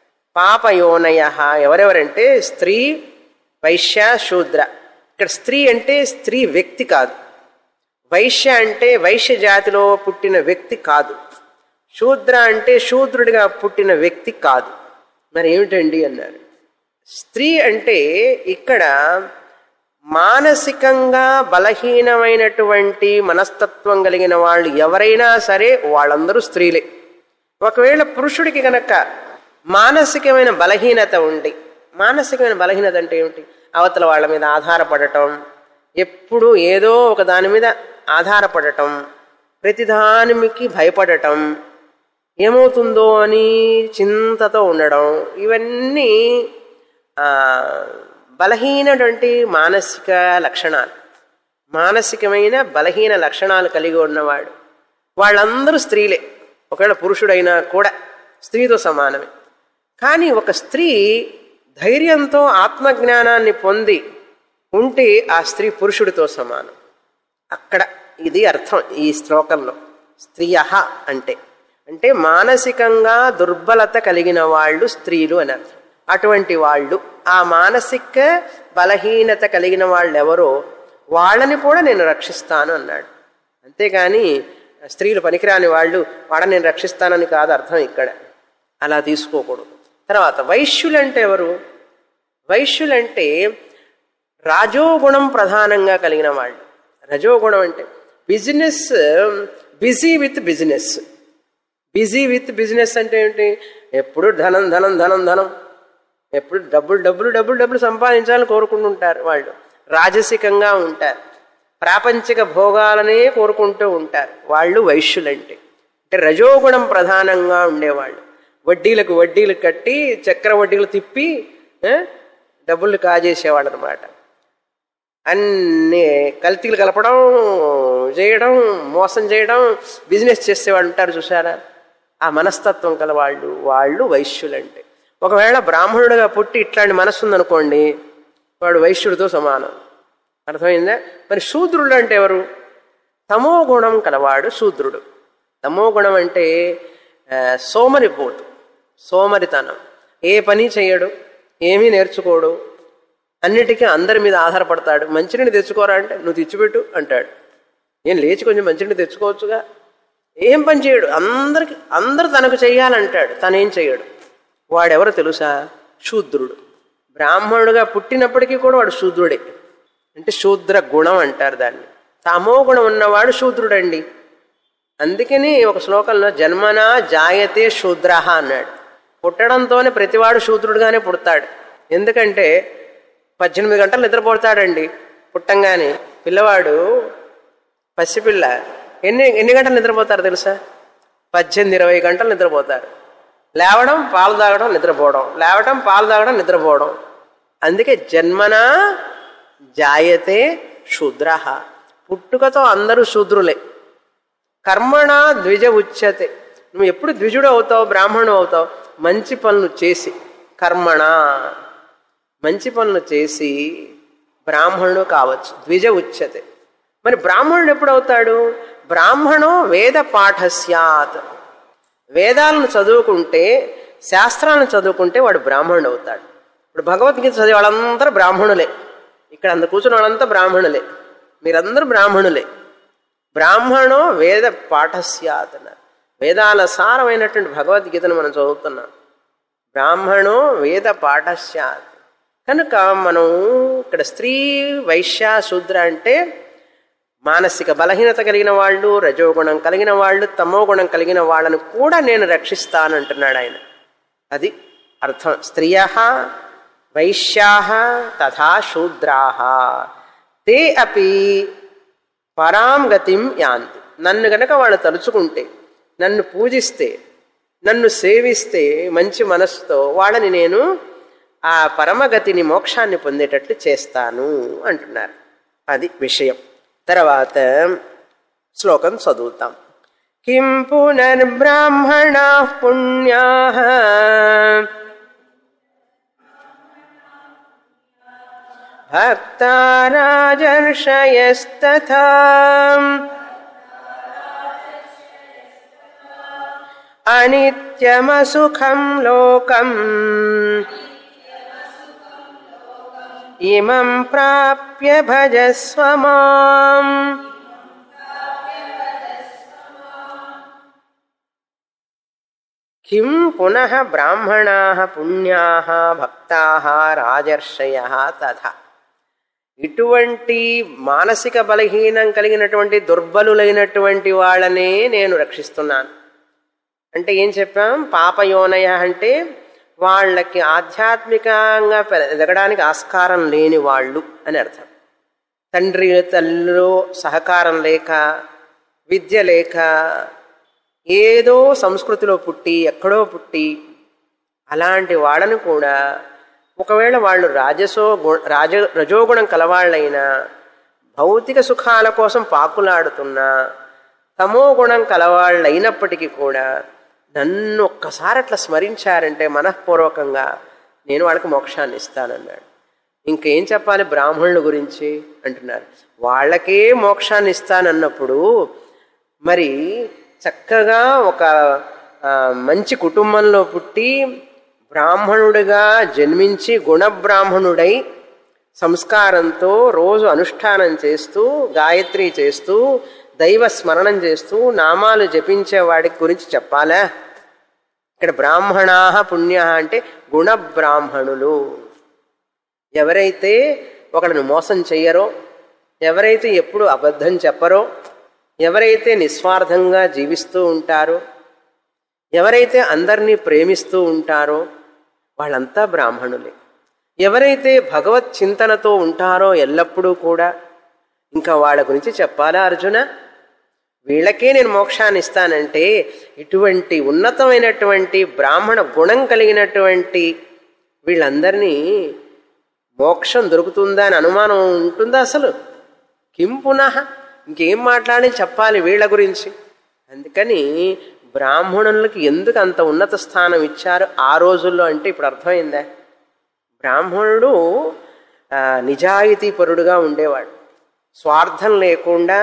పాపయోనయ ఎవరెవరంటే స్త్రీ వైశ్య శూద్ర ఇక్కడ స్త్రీ అంటే స్త్రీ వ్యక్తి కాదు వైశ్య అంటే వైశ్య జాతిలో పుట్టిన వ్యక్తి కాదు శూద్ర అంటే శూద్రుడిగా పుట్టిన వ్యక్తి కాదు మరి ఏమిటండి అన్నారు స్త్రీ అంటే ఇక్కడ మానసికంగా బలహీనమైనటువంటి మనస్తత్వం కలిగిన వాళ్ళు ఎవరైనా సరే వాళ్ళందరూ స్త్రీలే ఒకవేళ పురుషుడికి గనక మానసికమైన బలహీనత ఉండి మానసికమైన బలహీనత అంటే ఏమిటి అవతల వాళ్ళ మీద ఆధారపడటం ఎప్పుడు ఏదో ఒక దాని మీద ఆధారపడటం ప్రతిదానికి భయపడటం ఏమవుతుందో అని చింతతో ఉండడం ఇవన్నీ ఆ, బలహీనటువంటి మానసిక లక్షణాలు మానసికమైన బలహీన లక్షణాలు కలిగి ఉన్నవాడు వాళ్ళందరూ స్త్రీలే ఒకవేళ పురుషుడైనా కూడా స్త్రీతో సమానమే కానీ ఒక స్త్రీ ధైర్యంతో ఆత్మజ్ఞానాన్ని పొంది ఉంటే ఆ స్త్రీ పురుషుడితో సమానం అక్కడ ఇది అర్థం ఈ శ్లోకంలో స్త్రియ అంటే అంటే మానసికంగా దుర్బలత కలిగిన వాళ్ళు స్త్రీలు అని అర్థం అటువంటి వాళ్ళు ఆ మానసిక బలహీనత కలిగిన వాళ్ళు ఎవరో వాళ్ళని కూడా నేను రక్షిస్తాను అన్నాడు అంతేగాని స్త్రీలు పనికిరాని వాళ్ళు వాళ్ళని నేను రక్షిస్తానని కాదు అర్థం ఇక్కడ అలా తీసుకోకూడదు తర్వాత వైశ్యులంటే ఎవరు వైశ్యులంటే రాజోగుణం ప్రధానంగా కలిగిన వాళ్ళు రజోగుణం అంటే business busy with business busy with business అంటే ఏంటి ఎప్పుడు ధనం ధనం ధనం ధనం ఎప్పుడు డబ్బులు డబ్బులు డబ్బులు డబ్బులు సంపాదించాలని కోరుకుంటుంటారు వాళ్ళు రాజసికంగా ఉంటారు ప్రాపంచిక భోగాలనే కోరుకుంటూ ఉంటారు వాళ్ళు వైశ్యులంటే అంటే రజోగుణం ప్రధానంగా ఉండేవాళ్ళు వడ్డీలకు వడ్డీలు కట్టి చక్ర వడ్డీలు తిప్పి ఆ, డబ్బులు కాజేసేవాళ్ళు అనమాట అన్ని కల్తీలు కలపడం చేయడం మోసం చేయడం బిజినెస్ చేసేవాళ్ళు ఉంటారు చూసారా ఆ మనస్తత్వం కల వాళ్ళు వాళ్ళు వైశ్యులంటే ఒకవేళ బ్రాహ్మణుడిగా పుట్టి ఇట్లాంటి మనస్సు ఉందనుకోండి వాడు వైశ్యుడితో సమానం అర్థమైందా మరి శూద్రుడు అంటే ఎవరు తమో గుణం కలవాడు శూద్రుడు తమో గుణం అంటే ఆ, సోమరిపోతు సోమరితనం ఏ పని చేయడు ఏమీ నేర్చుకోడు అన్నిటికీ అందరి మీద ఆధారపడతాడు మంచినీళ్ళు తెచ్చుకోరా అంటే నువ్వు తెచ్చిపెట్టు అంటాడు ఏం లేచి కొంచెం మంచినీళ్ళు తెచ్చుకోవచ్చుగా ఏం పని చేయడు అందరికి అందరూ తనకు చెయ్యాలంటాడు తనేం చేయడు వాడెవరు తెలుసా శూద్రుడు బ్రాహ్మణుడుగా పుట్టినప్పటికీ కూడా వాడు శూద్రుడే అంటే శూద్ర గుణం అంటారు దాన్ని తమో గుణం ఉన్నవాడు శూద్రుడండి అందుకని ఒక శ్లోకంలో జన్మనా జాయతే శూద్ర అన్నాడు పుట్టడంతోనే ప్రతివాడు శూద్రుడుగానే పుడతాడు ఎందుకంటే పద్దెనిమిది గంటలు నిద్రపోతాడండి పుట్టంగానే పిల్లవాడు పసిపిల్ల ఎన్ని ఎన్ని గంటలు నిద్రపోతారు తెలుసా పద్దెనిమిది ఇరవై గంటలు నిద్రపోతారు లేవడం పాలు తాగడం నిద్రపోవడం లేవడం పాలు తాగడం నిద్రపోవడం అందుకే జన్మన జాయతే శూద్ర పుట్టుకతో అందరూ శూద్రులే కర్మణ ద్విజ ఉచ్యతే నువ్వు ఎప్పుడు ద్విజుడు అవుతావు బ్రాహ్మణుడు అవుతావు మంచి పనులు చేసి కర్మణ మంచి పనులు చేసి బ్రాహ్మణుడు కావచ్చు ద్విజ ఉచ్యతే మరి బ్రాహ్మణుడు ఎప్పుడు అవుతాడు బ్రాహ్మణో వేద పాఠస్యాత్ వేదాలను చదువుకుంటే శాస్త్రాలను చదువుకుంటే వాడు బ్రాహ్మణుడు అవుతాడు ఇప్పుడు భగవద్గీత చదివే వాళ్ళందరూ బ్రాహ్మణులే ఇక్కడ అంత కూర్చున్న వాళ్ళంతా బ్రాహ్మణులే మీరందరూ బ్రాహ్మణులే బ్రాహ్మణో వేద పాఠస్యాత్ అన్నారు వేదాల సారమైనటువంటి భగవద్గీతను మనం చదువుతున్నాం బ్రాహ్మణో వేద పాఠస్యాత్ కనుక మనం ఇక్కడ స్త్రీ వైశ్య శూద్ర అంటే మానసిక బలహీనత కలిగిన వాళ్ళు రజోగుణం కలిగిన వాళ్ళు తమో గుణం కలిగిన వాళ్ళను కూడా నేను రక్షిస్తానంటున్నాడు ఆయన అది అర్థం స్త్రియ వైశ్యా తథా శూద్రా తే అపి పరాం గతిం యాంతి నన్ను గనక వాళ్ళు తలుచుకుంటే నన్ను పూజిస్తే నన్ను సేవిస్తే మంచి మనస్సుతో వాళ్ళని నేను ఆ పరమగతిని మోక్షాన్ని పొందేటట్లు చేస్తాను అంటున్నారు అది విషయం తర్వాత శ్లోకం చదువుతాం కిం పునర్బ్రాహ్మణా పుణ్యా భక్తా రాజర్షయస్తథా అనిత్యమసుఖం లోకం ఇమం ప్రాప్య భజస్వ మాం కిం పునః బ్రాహ్మణా పుణ్యా భక్తా రాజర్షయ తథా ఇటువంటి మానసిక బలహీనం కలిగినటువంటి దుర్బలులైనటువంటి వాళ్ళనే నేను రక్షిస్తున్నాను అంటే ఏం చెప్పాం పాపయోనయ అంటే వాళ్ళకి ఆధ్యాత్మికంగా పె- ఎదగడానికి ఆస్కారం లేని వాళ్ళు అని అర్థం తండ్రి తల్లిలో సహకారం లేక విద్య లేక ఏదో సంస్కృతిలో పుట్టి ఎక్కడో పుట్టి అలాంటి వాళ్ళను కూడా ఒకవేళ వాళ్ళు రాజసో గు- రాజ రజోగుణం కలవాళ్ళైనా భౌతిక సుఖాల కోసం పాకులాడుతున్నా తమో గుణం కలవాళ్ళైనప్పటికీ కూడా నన్ను ఒక్కసారి అట్లా స్మరించారంటే మనఃపూర్వకంగా నేను వాళ్ళకి మోక్షాన్ని ఇస్తానన్నాడు ఇంకేం చెప్పాలి బ్రాహ్మణుల గురించి అంటున్నారు వాళ్ళకే మోక్షాన్ని ఇస్తానన్నప్పుడు మరి చక్కగా ఒక ఆ, మంచి కుటుంబంలో పుట్టి బ్రాహ్మణుడిగా జన్మించి గుణబ్రాహ్మణుడై సంస్కారంతో రోజు అనుష్ఠానం చేస్తూ గాయత్రి చేస్తూ దైవ స్మరణం చేస్తూ నామాలు జపించే వాడి గురించి చెప్పాలా ఇక్కడ బ్రాహ్మణా పుణ్య అంటే గుణబ్రాహ్మణులు ఎవరైతే ఒకళ్ళని మోసం చెయ్యరో ఎవరైతే ఎప్పుడు అబద్ధం చెప్పరో ఎవరైతే నిస్వార్థంగా జీవిస్తూ ఉంటారో ఎవరైతే అందరినీ ప్రేమిస్తూ ఉంటారో వాళ్ళంతా బ్రాహ్మణులే ఎవరైతే భగవత్ చింతనతో ఉంటారో ఎల్లప్పుడూ కూడా ఇంకా వాళ్ళ గురించి చెప్పాలా అర్జున వీళ్ళకే నేను మోక్షాన్ని ఇస్తానంటే ఇటువంటి ఉన్నతమైనటువంటి బ్రాహ్మణ గుణం కలిగినటువంటి వీళ్ళందరినీ మోక్షం దొరుకుతుందా అని అనుమానం ఉంటుందా అసలు కిం పునః ఇంకేం మాట్లాడి చెప్పాలి వీళ్ళ గురించి అందుకని బ్రాహ్మణులకి ఎందుకు అంత ఉన్నత స్థానం ఇచ్చారు ఆ రోజుల్లో అంటే ఇప్పుడు అర్థమైందా బ్రాహ్మణుడు ఆ, నిజాయితీపరుడుగా ఉండేవాడు స్వార్థం లేకుండా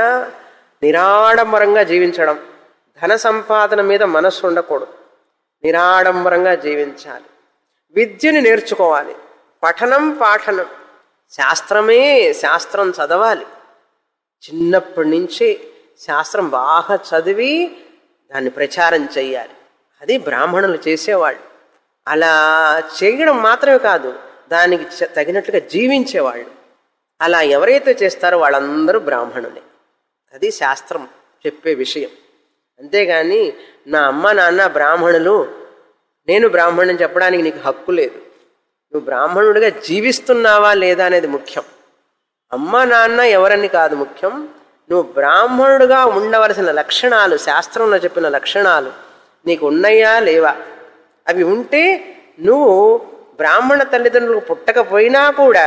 నిరాడంబరంగా జీవించడం ధన సంపాదన మీద మనస్సు ఉండకూడదు నిరాడంబరంగా జీవించాలి విద్యని నేర్చుకోవాలి పఠనం పాఠనం శాస్త్రమే శాస్త్రం చదవాలి చిన్నప్పటి నుంచి శాస్త్రం బాగా చదివి దాన్ని ప్రచారం చెయ్యాలి అది బ్రాహ్మణులు చేసేవాళ్ళు అలా చేయడం మాత్రమే కాదు దానికి చ- తగినట్లుగా జీవించేవాళ్ళు అలా ఎవరైతే చేస్తారో వాళ్ళందరూ బ్రాహ్మణులే అది శాస్త్రం చెప్పే విషయం అంతేగాని నా అమ్మ నాన్న బ్రాహ్మణులు నేను బ్రాహ్మణుని చెప్పడానికి నీకు హక్కు లేదు నువ్వు బ్రాహ్మణుడిగా జీవిస్తున్నావా లేదా అనేది ముఖ్యం అమ్మ నాన్న ఎవరని కాదు ముఖ్యం నువ్వు బ్రాహ్మణుడుగా ఉండవలసిన లక్షణాలు శాస్త్రంలో చెప్పిన లక్షణాలు నీకు ఉన్నాయా లేవా అవి ఉంటే నువ్వు బ్రాహ్మణ తల్లిదండ్రులకు పుట్టకపోయినా కూడా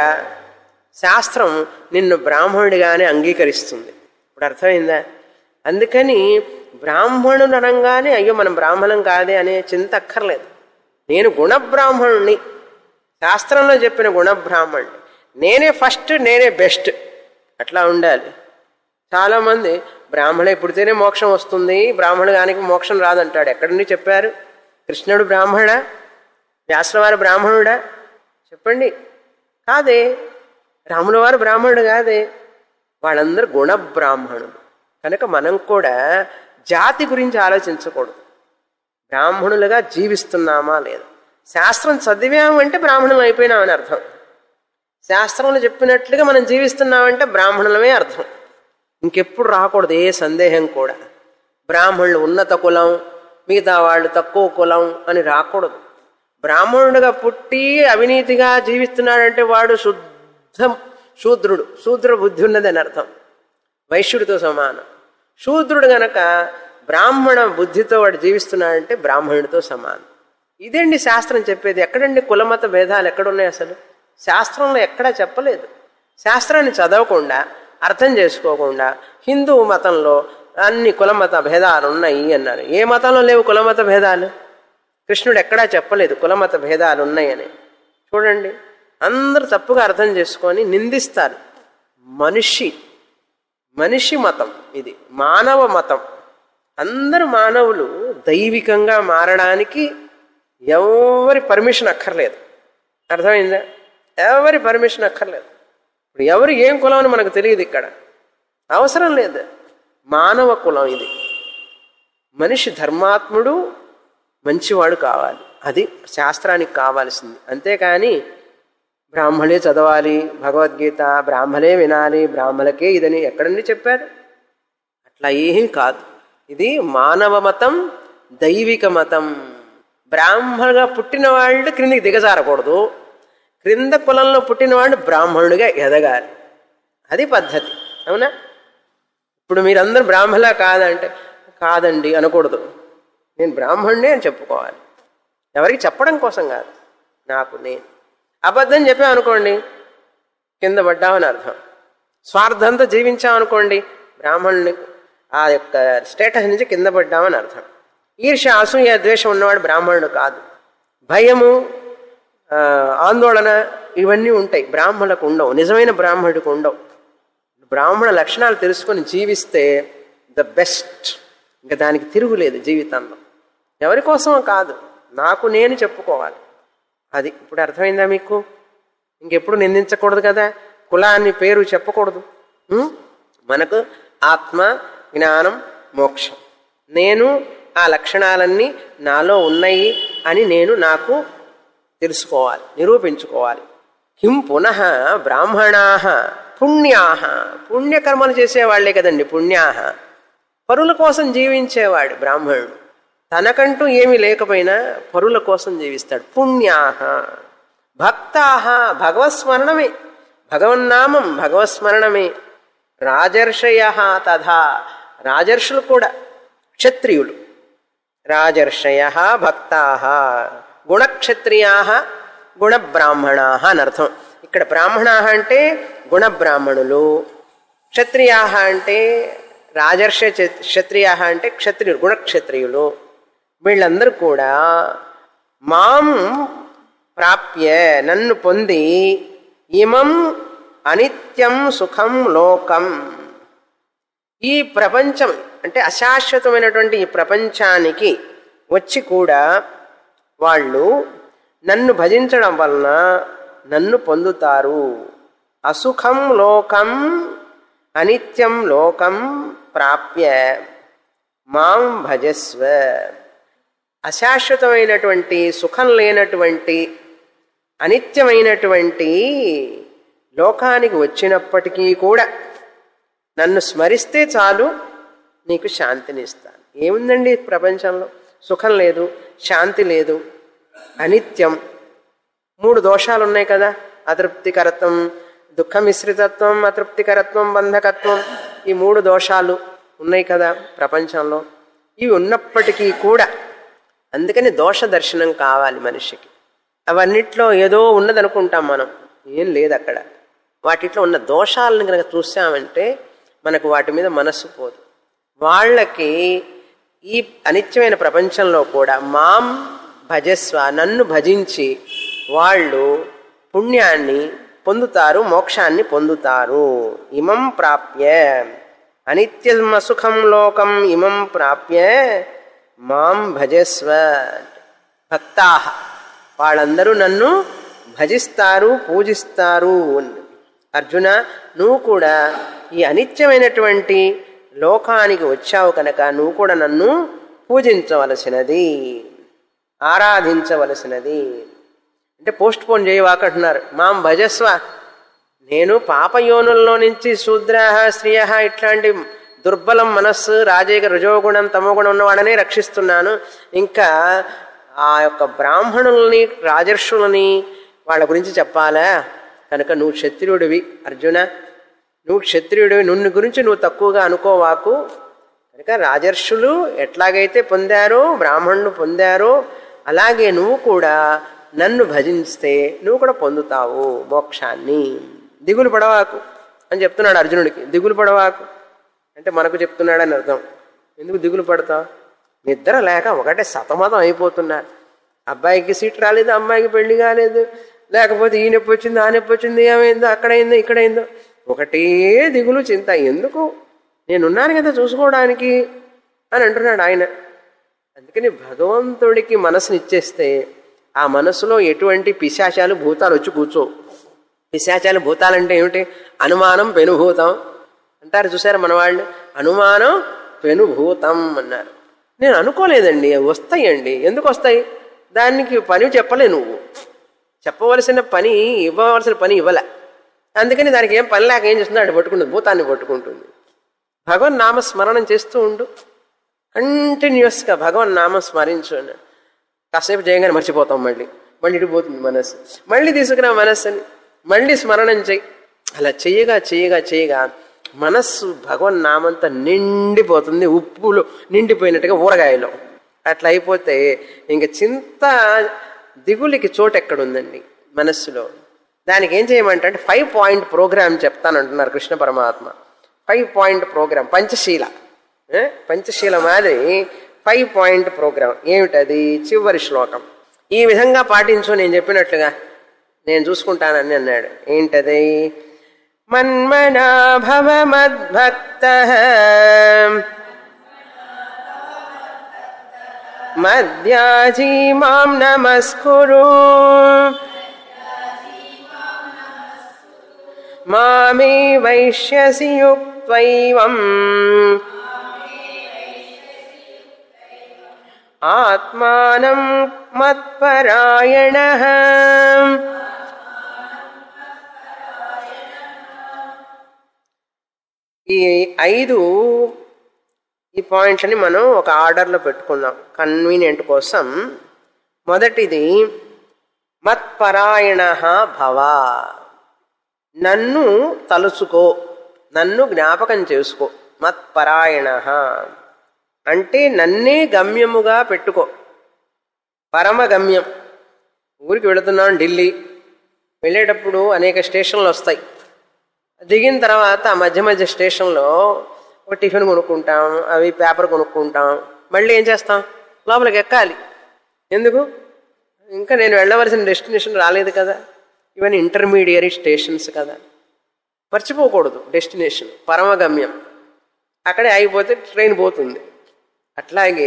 శాస్త్రం నిన్ను బ్రాహ్మణుడిగానే అంగీకరిస్తుంది ఇప్పుడు అర్థమైందా అందుకని బ్రాహ్మణులు అనగానే అయ్యో మనం బ్రాహ్మణం కాదే అనే చింత అక్కర్లేదు నేను గుణబ్రాహ్మణుణ్ణి శాస్త్రంలో చెప్పిన గుణబ్రాహ్మణుని నేనే ఫస్ట్ నేనే బెస్ట్ అట్లా ఉండాలి చాలామంది బ్రాహ్మణ పుడితేనే మోక్షం వస్తుంది బ్రాహ్మణుగానికి మోక్షం రాదంటాడు ఎక్కడి నుండి చెప్పారు కృష్ణుడు బ్రాహ్మణ వ్యాసులవారు బ్రాహ్మణుడా చెప్పండి కాదే రాముల వారు బ్రాహ్మణుడు కాదే వాళ్ళందరూ గుణ బ్రాహ్మణులు కనుక మనం కూడా జాతి గురించి ఆలోచించకూడదు బ్రాహ్మణులుగా జీవిస్తున్నామా లేదా శాస్త్రం చదివామంటే బ్రాహ్మణులు అయిపోయినామని అర్థం శాస్త్రంలో చెప్పినట్లుగా మనం జీవిస్తున్నామంటే బ్రాహ్మణులమే అర్థం ఇంకెప్పుడు రాకూడదు ఏ సందేహం కూడా బ్రాహ్మణులు ఉన్నత కులం మిగతా వాళ్ళు తక్కువ కులం అని రాకూడదు బ్రాహ్మణుడిగా పుట్టి అవినీతిగా జీవిస్తున్నాడంటే వాడు శుద్ధం శూద్రుడు శూద్ర బుద్ధి ఉన్నదని అర్థం వైశ్యుడితో సమానం శూద్రుడు గనక బ్రాహ్మణ బుద్ధితో వాడు జీవిస్తున్నాడంటే బ్రాహ్మణుడితో సమానం ఇదండి శాస్త్రం చెప్పేది ఎక్కడండి కులమత భేదాలు ఎక్కడున్నాయి అసలు శాస్త్రంలో ఎక్కడా చెప్పలేదు శాస్త్రాన్ని చదవకుండా అర్థం చేసుకోకుండా హిందూ మతంలో అన్ని కులమత భేదాలు ఉన్నాయి అన్నారు ఏ మతంలో లేవు కులమత భేదాలు కృష్ణుడు ఎక్కడా చెప్పలేదు కులమత భేదాలు ఉన్నాయని చూడండి అందరూ తప్పుగా అర్థం చేసుకొని నిందిస్తారు మనిషి మనిషి మతం ఇది మానవ మతం అందరు మానవులు దైవికంగా మారడానికి ఎవరి పర్మిషన్ అక్కర్లేదు అర్థమైందా ఎవరి పర్మిషన్ అక్కర్లేదు ఇప్పుడు ఎవరు ఏం కులం అని మనకు తెలియదు ఇక్కడ అవసరం లేదు మానవ కులం ఇది మనిషి ధర్మాత్ముడు మంచివాడు కావాలి అది శాస్త్రానికి కావాల్సింది అంతేకాని బ్రాహ్మణే చదవాలి భగవద్గీత బ్రాహ్మలే వినాలి బ్రాహ్మలకే ఇదని ఎక్కడండి చెప్పారు అట్లా ఏం కాదు ఇది మానవ మతం దైవిక మతం బ్రాహ్మణుగా పుట్టిన వాళ్ళు క్రిందికి దిగజారకూడదు క్రింద కులంలో పుట్టిన వాళ్ళు బ్రాహ్మణుడిగా ఎదగాలి అది పద్ధతి అవునా ఇప్పుడు మీరందరూ బ్రాహ్మలా కాదంటే కాదండి అనకూడదు నేను బ్రాహ్మణుడే అని చెప్పుకోవాలి ఎవరికి చెప్పడం కోసం కాదు నాకు నేను అబద్ధం చెప్పామనుకోండి కింద పడ్డామని అర్థం స్వార్థంతో జీవించామనుకోండి బ్రాహ్మణుని ఆ యొక్క స్టేటస్ నుంచి కింద పడ్డామని అర్థం ఈర్ష అసూయ ద్వేషం ఉన్నవాడు బ్రాహ్మణుడు కాదు భయము ఆ, ఆందోళన ఇవన్నీ ఉంటాయి బ్రాహ్మణులకు ఉండవు నిజమైన బ్రాహ్మణుడికి ఉండవు బ్రాహ్మణ లక్షణాలు తెలుసుకొని జీవిస్తే ద బెస్ట్ ఇంకా దానికి తిరుగులేదు జీవితంలో ఎవరి కోసమో కాదు నాకు నేను చెప్పుకోవాలి అది ఇప్పుడు అర్థమైందా మీకు ఇంకెప్పుడు నిందించకూడదు కదా కులాన్ని పేరు చెప్పకూడదు ఉం? మనకు ఆత్మ జ్ఞానం మోక్షం నేను ఆ లక్షణాలన్నీ నాలో ఉన్నాయి అని నేను నాకు తెలుసుకోవాలి నిరూపించుకోవాలి కిం పునః బ్రాహ్మణా పుణ్యా పుణ్యకర్మలు చేసేవాళ్లే కదండి పుణ్యా పరుల కోసం జీవించేవాడు బ్రాహ్మణుడు తనకంటూ ఏమీ లేకపోయినా పరుల కోసం జీవిస్తాడు పుణ్యా భక్తా భగవత్స్మరణమే భగవన్నామం భగవత్స్మరణమే రాజర్షయ తథా రాజర్షులు కూడా క్షత్రియులు రాజర్షయ భక్తా గుణక్షత్రియా గుణబ్రాహ్మణా అని అర్థం ఇక్కడ బ్రాహ్మణా అంటే గుణబ్రాహ్మణులు క్షత్రియా అంటే రాజర్ష క్షత్రియా అంటే క్షత్రియులు గుణక్షత్రియులు వీళ్ళందరూ కూడా మాం ప్రాప్య నన్ను పొంది ఇమం అనిత్యం సుఖం లోకం ఈ ప్రపంచం అంటే అశాశ్వతమైనటువంటి ఈ ప్రపంచానికి వచ్చి కూడా వాళ్ళు నన్ను భజించడం వలన నన్ను పొందుతారు అసుఖం లోకం అనిత్యం లోకం ప్రాప్య మాం భజస్వ అశాశ్వతమైనటువంటి సుఖం లేనటువంటి అనిత్యమైనటువంటి లోకానికి వచ్చినప్పటికీ కూడా నన్ను స్మరిస్తే చాలు నీకు శాంతిని ఇస్తాను ఏముందండి ప్రపంచంలో సుఖం లేదు శాంతి లేదు అనిత్యం మూడు దోషాలు ఉన్నాయి కదా అతృప్తికరత్వం దుఃఖ మిశ్రితత్వం అతృప్తికరత్వం బంధకత్వం ఈ మూడు దోషాలు ఉన్నాయి కదా ప్రపంచంలో ఇవి ఉన్నప్పటికీ కూడా అందుకని దోష దర్శనం కావాలి మనిషికి అవన్నిట్లో ఏదో ఉన్నదనుకుంటాం మనం ఏం లేదు అక్కడ వాటిట్లో ఉన్న దోషాలను కనుక చూసామంటే మనకు వాటి మీద మనస్సు పోదు వాళ్ళకి ఈ అనిత్యమైన ప్రపంచంలో కూడా మాం భజస్వ నన్ను భజించి వాళ్ళు పుణ్యాన్ని పొందుతారు మోక్షాన్ని పొందుతారు ఇమం ప్రాప్య అనిత్యమసుఖం లోకం ఇమం ప్రాప్య మాం భజస్వ భక్తా వాళ్ళందరూ నన్ను భజిస్తారు పూజిస్తారు అర్జున నువ్వు కూడా ఈ అనిత్యమైనటువంటి లోకానికి వచ్చావు కనుక నువ్వు కూడా నన్ను పూజించవలసినది ఆరాధించవలసినది అంటే పోస్ట్ పోన్ చేయవాకంటున్నారు మాం భజస్వ నేను పాపయోనుల్లో నుంచి శూద్ర స్త్రియ ఇట్లాంటి దుర్బలం మనస్సు రాజేగ రజోగుణం తమోగుణం ఉన్నవాడనే రక్షిస్తున్నాను ఇంకా ఆ యొక్క బ్రాహ్మణుల్ని రాజర్షులని వాళ్ళ గురించి చెప్పాలా కనుక నువ్వు క్షత్రియుడివి అర్జున నువ్వు క్షత్రియుడివి నిన్ను గురించి నువ్వు తక్కువగా అనుకోవాకు కనుక రాజర్షులు ఎట్లాగైతే పొందారో బ్రాహ్మణులు పొందారో అలాగే నువ్వు కూడా నన్ను భజిస్తే నువ్వు కూడా పొందుతావు మోక్షాన్ని దిగులు పడవాకు అని చెప్తున్నాడు అర్జునుడికి దిగులు పడవాకు అంటే మనకు చెప్తున్నాడని అర్థం ఎందుకు దిగులు పడతావు నిద్ర లేక ఒకటే సతమతం అయిపోతున్నారు అబ్బాయికి సీట్ రాలేదు అమ్మాయికి పెళ్లి కాలేదు లేకపోతే ఈ నొప్పి వచ్చింది ఆ నొప్పి వచ్చింది ఏమైందో అక్కడైందో ఇక్కడైందో ఒకటే దిగులు చింత ఎందుకు నేనున్నాను కదా చూసుకోవడానికి అని అంటున్నాడు ఆయన అందుకని భగవంతుడికి మనసుని ఇచ్చేస్తే ఆ మనసులో ఎటువంటి పిశాచాలు భూతాలు వచ్చి కూర్చో పిశాచాలు భూతాలంటే ఏమిటి అనుమానం పెనుభూతం అంటారు చూసారు మన వాళ్ళు అనుమానం పెనుభూతం అన్నారు నేను అనుకోలేదండి అవి వస్తాయండి ఎందుకు వస్తాయి దానికి పని చెప్పలే నువ్వు చెప్పవలసిన పని ఇవ్వవలసిన పని ఇవ్వలే అందుకని దానికి ఏం పని లేక ఏం చేస్తుందో అటు పట్టుకుంటుంది భూతాన్ని పట్టుకుంటుంది భగవన్ నామ స్మరణం చేస్తూ ఉండు కంటిన్యూస్గా భగవన్ నామం స్మరించు అన్నాడు కాసేపు చేయగానే మర్చిపోతాం మళ్ళీ మళ్ళీ ఇటు పోతుంది మనస్సు మళ్ళీ తీసుకురా మనస్సుని మళ్ళీ స్మరణం చెయ్యి అలా చెయ్యగా చెయ్యగా చెయ్యగా మనస్సు భగవన్ నామంతా నిండిపోతుంది ఉప్పులో నిండిపోయినట్టుగా ఊరగాయలో అట్లా అయిపోతే ఇంక చింత దిగులికి చోటు ఎక్కడుందండి మనస్సులో దానికి ఏం చేయమంటే అంటే ఫైవ్ పాయింట్ ప్రోగ్రామ్ చెప్తానంటున్నారు కృష్ణ పరమాత్మ ఫైవ్ పాయింట్ ప్రోగ్రామ్ పంచశీల ఏ? పంచశీల మాదిరి ఫైవ్ పాయింట్ ప్రోగ్రామ్ ఏమిటది చివరి శ్లోకం ఈ విధంగా పాటించు నేను చెప్పినట్లుగా నేను చూసుకుంటానని అన్నాడు ఏంటది మన్మనా భవ మద్భక్త మద్యాజీ మాం నమస్కురు మామే వైశ్యసి యుక్త్వైవం ఆత్మానం మత్పరాయణ ఈ ఐదు ఈ పాయింట్స్ని మనం ఒక ఆర్డర్లో పెట్టుకుందాం కన్వీనియంట్ కోసం మొదటిది మత్పరాయణ భవ నన్ను తలుచుకో నన్ను జ్ఞాపకం చేసుకో మత్పరాయణ అంటే నన్నే గమ్యముగా పెట్టుకో పరమ గమ్యం ఊరికి వెళుతున్నాం ఢిల్లీ వెళ్ళేటప్పుడు అనేక స్టేషన్లు వస్తాయి దిగిన తర్వాత ఆ మధ్య మధ్య స్టేషన్లో ఒక టిఫిన్ కొనుక్కుంటాం అవి పేపర్ కొనుక్కుంటాం మళ్ళీ ఏం చేస్తాం లోపలికి ఎక్కాలి ఎందుకు ఇంకా నేను వెళ్ళవలసిన డెస్టినేషన్ రాలేదు కదా ఇవన్నీ ఇంటర్మీడియరీ స్టేషన్స్ కదా మర్చిపోకూడదు డెస్టినేషన్ పరమగమ్యం అక్కడే ఆగిపోతే ట్రైన్ పోతుంది అట్లాగే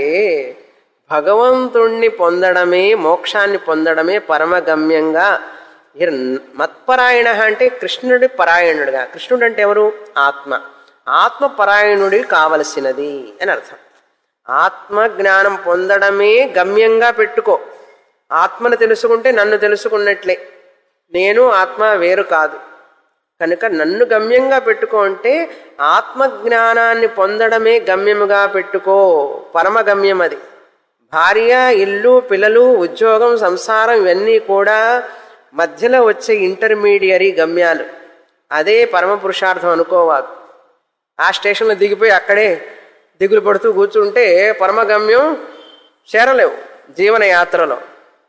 భగవంతుణ్ణి పొందడమే మోక్షాన్ని పొందడమే పరమగమ్యంగా ఇర మత్పరాయణ అంటే కృష్ణుడి పరాయణుడిగా కృష్ణుడు అంటే ఎవరు ఆత్మ ఆత్మ పరాయణుడి కావలసినది అని అర్థం ఆత్మ జ్ఞానం పొందడమే గమ్యంగా పెట్టుకో ఆత్మను తెలుసుకుంటే నన్ను తెలుసుకున్నట్లే నేను ఆత్మ వేరు కాదు కనుక నన్ను గమ్యంగా పెట్టుకో అంటే ఆత్మజ్ఞానాన్ని పొందడమే గమ్యముగా పెట్టుకో పరమ గమ్యం అది భార్య ఇల్లు పిల్లలు ఉద్యోగం సంసారం ఇవన్నీ కూడా మధ్యలో వచ్చే ఇంటర్మీడియరీ గమ్యాలు అదే పరమ పురుషార్థం అనుకోవాలి ఆ స్టేషన్లో దిగిపోయి అక్కడే దిగులు పడుతూ కూర్చుంటే పరమగమ్యం చేరలేవు జీవన యాత్రలో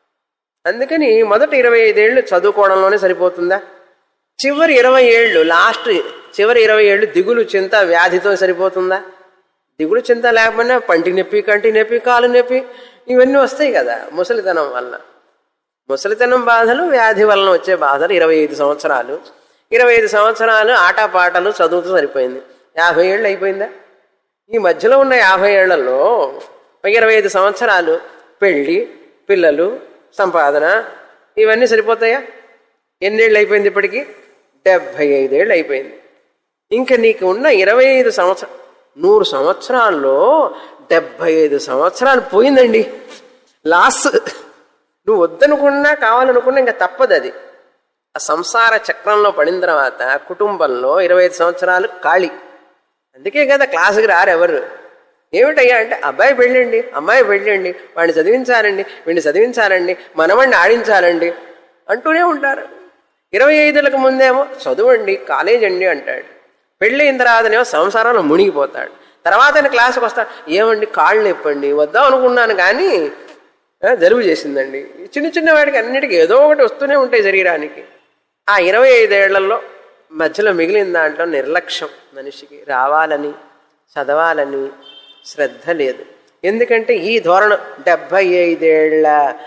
అందుకని మొదటి ఇరవై ఐదేళ్ళు చదువుకోవడంలోనే సరిపోతుందా చివరి ఇరవై ఏళ్ళు లాస్ట్ చివరి ఇరవై ఏళ్ళు దిగులు చింత వ్యాధితో సరిపోతుందా దిగులు చింత లేకపోయినా పంటి నొప్పి కంటి నొప్పి కాలు నొప్పి ఇవన్నీ వస్తాయి కదా ముసలితనం వల్ల ముసలితనం బాధలు వ్యాధి వలన వచ్చే బాధలు ఇరవై ఐదు సంవత్సరాలు ఇరవై ఐదు సంవత్సరాలు ఆటపాటలు చదువుతూ సరిపోయింది యాభై ఏళ్ళు అయిపోయిందా ఈ మధ్యలో ఉన్న యాభై ఏళ్లలో ఇరవై ఐదు సంవత్సరాలు పెళ్ళి పిల్లలు సంపాదన ఇవన్నీ సరిపోతాయా ఎన్నేళ్ళు అయిపోయింది ఇప్పటికి డెబ్భై ఐదేళ్ళు అయిపోయింది ఇంకా నీకు ఉన్న ఇరవై ఐదు సంవత్సరం నూరు సంవత్సరాల్లో డెబ్భై ఐదు సంవత్సరాలు పోయిందండి లాస్ నువ్వు వద్దనుకున్నా కావాలనుకున్నా ఇంకా తప్పదు అది ఆ సంసార చక్రంలో పడిన తర్వాత కుటుంబంలో ఇరవై ఐదు సంవత్సరాలు ఖాళీ అందుకే కదా క్లాసుకి రారు ఎవరు ఏమిటయ్యా అంటే అబ్బాయి పెళ్ళండి అమ్మాయి పెళ్ళండి వాడిని చదివించాలండి వీడిని చదివించాలండి మనవాడిని ఆడించాలండి అంటూనే ఉంటారు ఇరవై ఐదులకు ముందేమో చదువండి కాలేజ్ అండి అంటాడు పెళ్ళయిన తర్వాతనేమో సంసారంలో మునిగిపోతాడు తర్వాత ఆయన క్లాసుకు వస్తాడు ఏమండి కాళ్ళు నొప్పండి వద్దాం అనుకున్నాను కానీ ఆ, జలుబు చేసిందండి ఈ చిన్న చిన్న వాడికి అన్నిటికీ ఏదో ఒకటి వస్తూనే ఉంటాయి శరీరానికి ఆ ఇరవై ఐదేళ్లలో మధ్యలో మిగిలిన దాంట్లో నిర్లక్ష్యం మనిషికి రావాలని చదవాలని శ్రద్ధ లేదు ఎందుకంటే ఈ ధోరణం డెబ్భై ఐదేళ్ల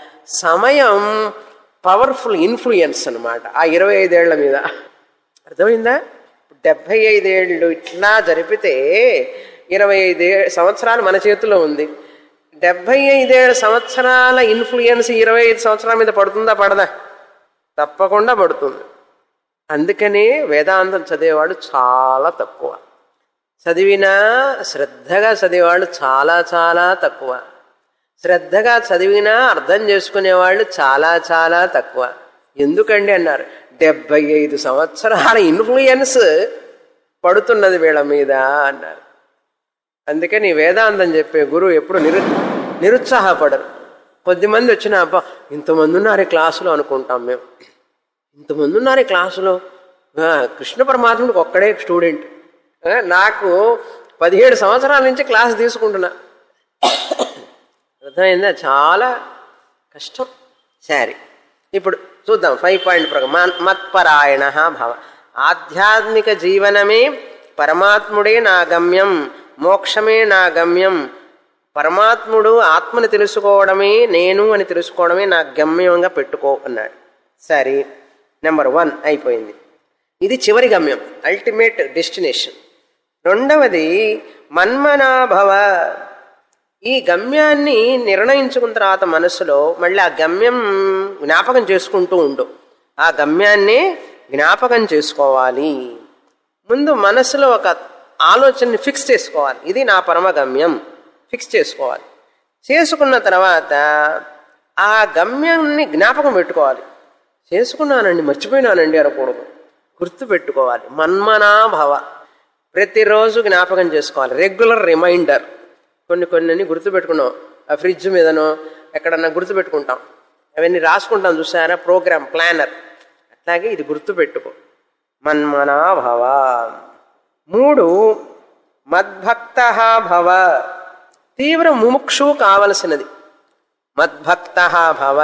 సమయం పవర్ఫుల్ ఇన్ఫ్లుయెన్స్ అన్నమాట ఆ ఇరవై ఐదేళ్ల మీద అర్థమైందా డెబ్భై ఐదేళ్ళు ఇట్లా జరిపితే ఇరవై ఐదే సంవత్సరాలు మన చేతిలో ఉంది డెబ్భై ఐదేళ్ళ సంవత్సరాల ఇన్ఫ్లుయెన్స్ ఇరవై ఐదు సంవత్సరాల మీద పడుతుందా పడదా తప్పకుండా పడుతుంది అందుకనే వేదాంతం చదివేవాడు చాలా తక్కువ చదివినా శ్రద్ధగా చదివేవాళ్ళు చాలా చాలా తక్కువ శ్రద్ధగా చదివినా అర్థం చేసుకునేవాళ్ళు చాలా చాలా తక్కువ ఎందుకండి అన్నారు డెబ్బై ఐదు సంవత్సరాల ఇన్ఫ్లుయెన్స్ పడుతున్నది వీళ్ళ మీద అన్నారు అందుకని వేదాంతం చెప్పే గురువు ఎప్పుడు నిరు నిరుత్సాహపడరు కొద్దిమంది వచ్చిన అబ్బా ఇంతమంది ఉన్నారు ఈ క్లాసులో అనుకుంటాం మేము ఇంతమంది ఉన్నారు ఈ క్లాసులో ఆ, కృష్ణ పరమాత్ముడికి ఒక్కడే స్టూడెంట్ ఆ, నాకు పదిహేడు సంవత్సరాల నుంచి క్లాస్ తీసుకుంటున్నా అర్థమైందా చాలా కష్టం సరే ఇప్పుడు చూద్దాం ఫైవ్ పాయింట్ ప్రకారం మత్పరాయణ భవ ఆధ్యాత్మిక జీవనమే పరమాత్ముడే నా గమ్యం మోక్షమే నా గమ్యం పరమాత్ముడు ఆత్మని తెలుసుకోవడమే నేను అని తెలుసుకోవడమే నా గమ్యంగా పెట్టుకో అన్నాడు సరే నెంబర్ వన్ అయిపోయింది ఇది చివరి గమ్యం అల్టిమేట్ డెస్టినేషన్ రెండవది మన్మనాభవ ఈ గమ్యాన్ని నిర్ణయించుకున్న తర్వాత మనసులో మళ్ళీ ఆ గమ్యం జ్ఞాపకం చేసుకుంటూ ఉండు ఆ గమ్యాన్ని జ్ఞాపకం చేసుకోవాలి ముందు మనసులో ఒక ఆలోచనని ఫిక్స్ చేసుకోవాలి ఇది నా పరమ గమ్యం ఫిక్స్ చేసుకోవాలి చేసుకున్న తర్వాత ఆ గమ్యాన్ని జ్ఞాపకం పెట్టుకోవాలి చేసుకున్నానండి మర్చిపోయినానండి అనకూడదు గుర్తు పెట్టుకోవాలి మన్మనాభవ ప్రతిరోజు జ్ఞాపకం చేసుకోవాలి రెగ్యులర్ రిమైండర్ కొన్ని కొన్ని గుర్తుపెట్టుకున్నాం ఆ ఫ్రిడ్జ్ మీదనో ఎక్కడన్నా గుర్తుపెట్టుకుంటాం అవన్నీ రాసుకుంటాం చూసారా ప్రోగ్రామ్ ప్లానర్ అట్లాగే ఇది గుర్తుపెట్టుకో మన్మనాభవ మూడు మద్భక్త భవ తీవ్ర ముముక్షు కావలసినది మద్భక్త భవ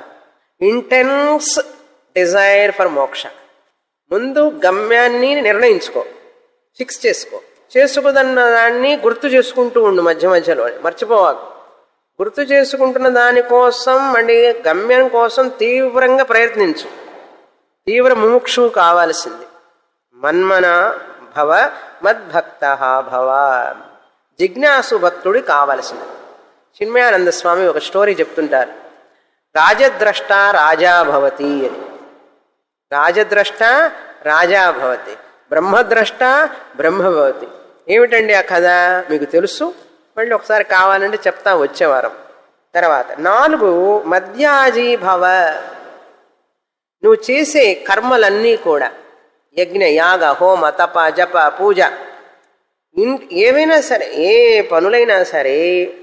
ఇంటెన్స్ డిజైర్ ఫర్ మోక్ష ముందు గమ్యాన్ని నిర్ణయించుకో ఫిక్స్ చేసుకో చేసుకుదన్న దాన్ని గుర్తు చేసుకుంటూ ఉండు మధ్య మధ్యలో మర్చిపోవాలి గుర్తు చేసుకుంటున్న దానికోసం మళ్ళీ గమ్యం కోసం తీవ్రంగా ప్రయత్నించు తీవ్ర ముముక్షు కావాల్సింది మన్మన భవ మద్భక్త భవ జిజ్ఞాసు భక్తుడి కావలసింది చిన్మయానంద స్వామి ఒక స్టోరీ చెప్తుంటారు రాజద్రష్ట రాజా భవతి అని రాజద్రష్ట రాజా భవతి బ్రహ్మద్రష్ట బ్రహ్మభవతి ఏమిటండి ఆ కథ మీకు తెలుసు మళ్ళీ ఒకసారి కావాలంటే చెప్తా వచ్చేవారం తర్వాత నాలుగు మధ్యాజీ భవ నువ్వు చేసే కర్మలన్నీ కూడా యజ్ఞ యాగ హోమ తప జప పూజ ఇన్- ఏవైనా సరే ఏ పనులైనా సరే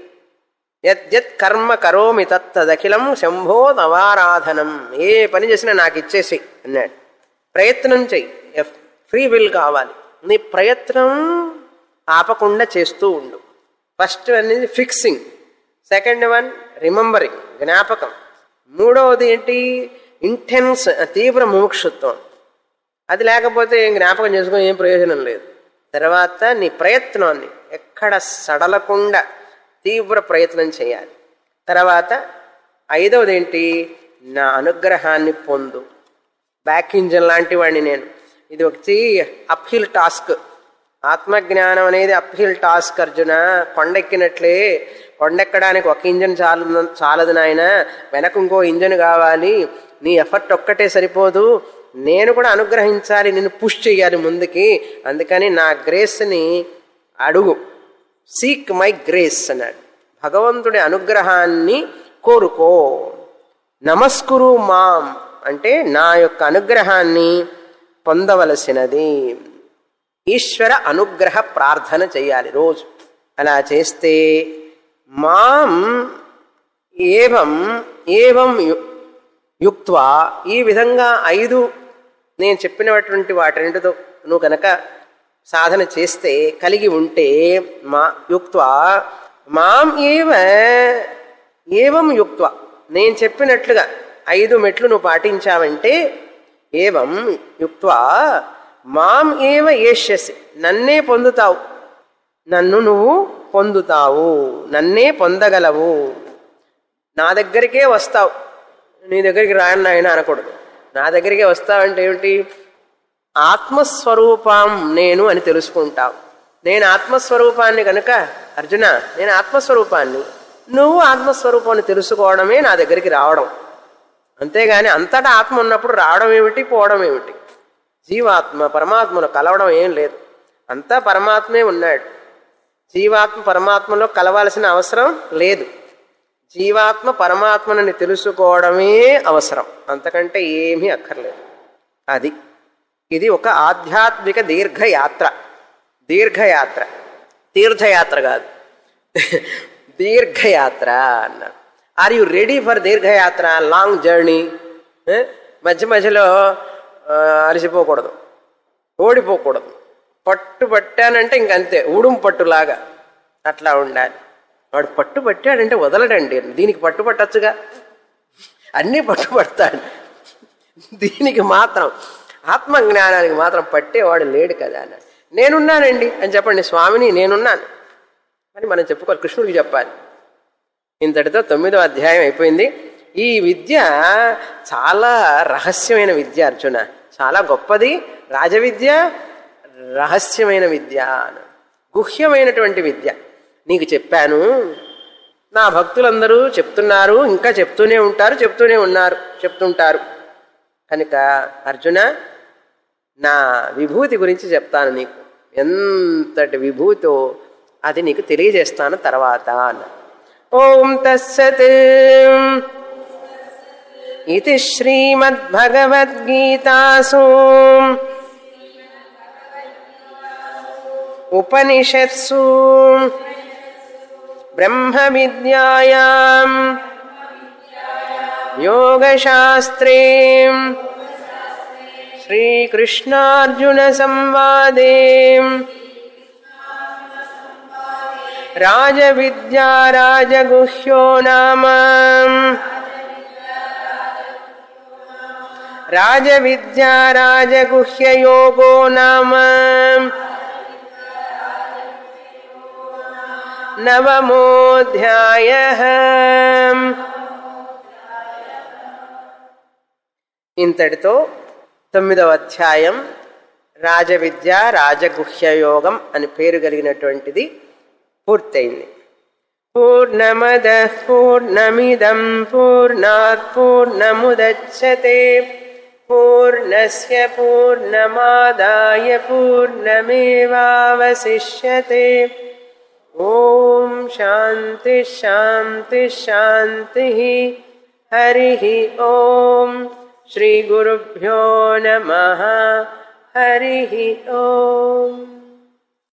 యత్ కర్మ కరోమి తత్తదఖిలం శంభో తవారాధనం ఏ పని చేసినా నాకు ఇచ్చేసి అన్నాడు ప్రయత్నం చెయ్యి ఫ్రీ విల్ కావాలి నీ ప్రయత్నం ఆపకుండా చేస్తూ ఉండు ఫస్ట్ అనేది ఫిక్సింగ్ సెకండ్ వన్ రిమెంబరింగ్ జ్ఞాపకం మూడవది ఏంటి ఇంటెన్స్ తీవ్ర మోక్షత్వం అది లేకపోతే ఏం జ్ఞాపకం చేసుకుని ఏం ప్రయోజనం లేదు తర్వాత నీ ప్రయత్నాన్ని ఎక్కడ సడలకుండా తీవ్ర ప్రయత్నం చేయాలి తర్వాత ఐదవది ఏంటి నా అనుగ్రహాన్ని పొందు బ్యాక్ ఇంజన్ లాంటి వాడిని నేను ఇది ఒకటి అప్హిల్ టాస్క్ ఆత్మజ్ఞానం అనేది అప్హిల్ టాస్క్ అర్జున కొండెక్కినట్లే కొండెక్కడానికి ఒక ఇంజన్ చాలు చాలదు నాయన వెనక ఇంకో ఇంజన్ కావాలి నీ ఎఫర్ట్ ఒక్కటే సరిపోదు నేను కూడా అనుగ్రహించాలి నిన్ను పుష్ చేయాలి ముందుకి అందుకని నా గ్రేస్ని అడుగు సీక్ మై గ్రేస్ అన్నాడు భగవంతుడి అనుగ్రహాన్ని కోరుకో నమస్కురు మాం అంటే నా యొక్క అనుగ్రహాన్ని పొందవలసినది ఈశ్వర అనుగ్రహ ప్రార్థన చేయాలి రోజు అలా చేస్తే మాం ఏవం ఏవం యు- యుక్త్వా ఈ విధంగా ఐదు నేను చెప్పినటువంటి వాటన్నిటితో నువ్వు కనుక సాధన చేస్తే కలిగి ఉంటే మా యుక్త్వా మాం ఏవ ఏవం యుక్త్వ నేను చెప్పినట్లుగా ఐదు మెట్లు నువ్వు పాటించావంటే ఏవం యుక్త్వా మాం ఏవ ఏష్యసి నన్నే పొందుతావు నన్ను నువ్వు పొందుతావు నన్నే పొందగలవు నా దగ్గరికే వస్తావు నీ దగ్గరికి రాను నాయన అనకూడదు నా దగ్గరికే వస్తావంటే ఏమిటి ఆత్మస్వరూపం నేను అని తెలుసుకుంటావు నేను ఆత్మస్వరూపాన్ని కనుక అర్జున నేను ఆత్మస్వరూపాన్ని నువ్వు ఆత్మస్వరూపాన్ని తెలుసుకోవడమే నా దగ్గరికి రావడం అంతేగాని అంతటా ఆత్మ ఉన్నప్పుడు రావడం ఏమిటి పోవడం ఏమిటి జీవాత్మ పరమాత్మను కలవడం ఏం లేదు అంతా పరమాత్మే ఉన్నాడు జీవాత్మ పరమాత్మలో కలవాల్సిన అవసరం లేదు జీవాత్మ పరమాత్మనని తెలుసుకోవడమే అవసరం అంతకంటే ఏమీ అక్కర్లేదు అది ఇది ఒక ఆధ్యాత్మిక దీర్ఘయాత్ర దీర్ఘయాత్ర తీర్థయాత్ర కాదు దీర్ఘయాత్ర అన్నారు ఆర్ యు రెడీ ఫర్ దీర్ఘయాత్ర లాంగ్ జర్నీ మధ్య మధ్యలో ఆ, అలసిపోకూడదు ఓడిపోకూడదు పట్టు పట్టానంటే ఇంకంతే ఉడుం పట్టులాగా అట్లా ఉండాలి వాడు పట్టు పట్టాడంటే వదలడండి దీనికి పట్టు పట్టచ్చుగా అన్నీ పట్టు పడతాడు దీనికి మాత్రం ఆత్మజ్ఞానానికి మాత్రం పట్టేవాడు లేడు కదా అన్నాడు నేనున్నానండి అని చెప్పండి స్వామిని నేనున్నాను అని మనం చెప్పుకోవాలి కృష్ణుడికి చెప్పాలి ఇంతటితో తొమ్మిదో అధ్యాయం అయిపోయింది ఈ విద్య చాలా రహస్యమైన విద్య అర్జున చాలా గొప్పది రాజవిద్య రహస్యమైన విద్య అన్నాడు. గుహ్యమైనటువంటి విద్య నీకు చెప్పాను నా భక్తులందరూ చెప్తున్నారు ఇంకా చెప్తూనే ఉంటారు చెప్తూనే ఉన్నారు చెప్తుంటారు కనుక అర్జున నా విభూతి గురించి చెప్తాను నీకు ఎంతటి విభూతో అది నీకు తెలియజేస్తాను తర్వాత అన్న ఓం తస్సత్ ఇది శ్రీమద్భగవద్గీతాసు ఉపనిషత్సు బ్రహ్మ విద్యాయాం యోగశాస్త్రే శ్రీకృష్ణార్జున సంవాదే రాజవిద్యా రాజగుహ్యో నామ రాజవిద్యా రాజగుహ్యయోగో నామ నవమోధ్యాయ ఇంతటితో తొమ్మిదవ అధ్యాయం రాజవిద్య రాజగుహ్యయోగం అని పేరు కలిగినటువంటిది పూర్తయింది పూర్ణమద పూర్ణమిదం పూర్ణాత్ పూర్ణముదచ్చతే పూర్ణస్య పూర్ణమాదాయ పూర్ణమేవావశిష్యతే ఓం శాంతి శాంతి శాంతి హరి ఓం శ్రీ గురుభ్యో నమ హరి ఓం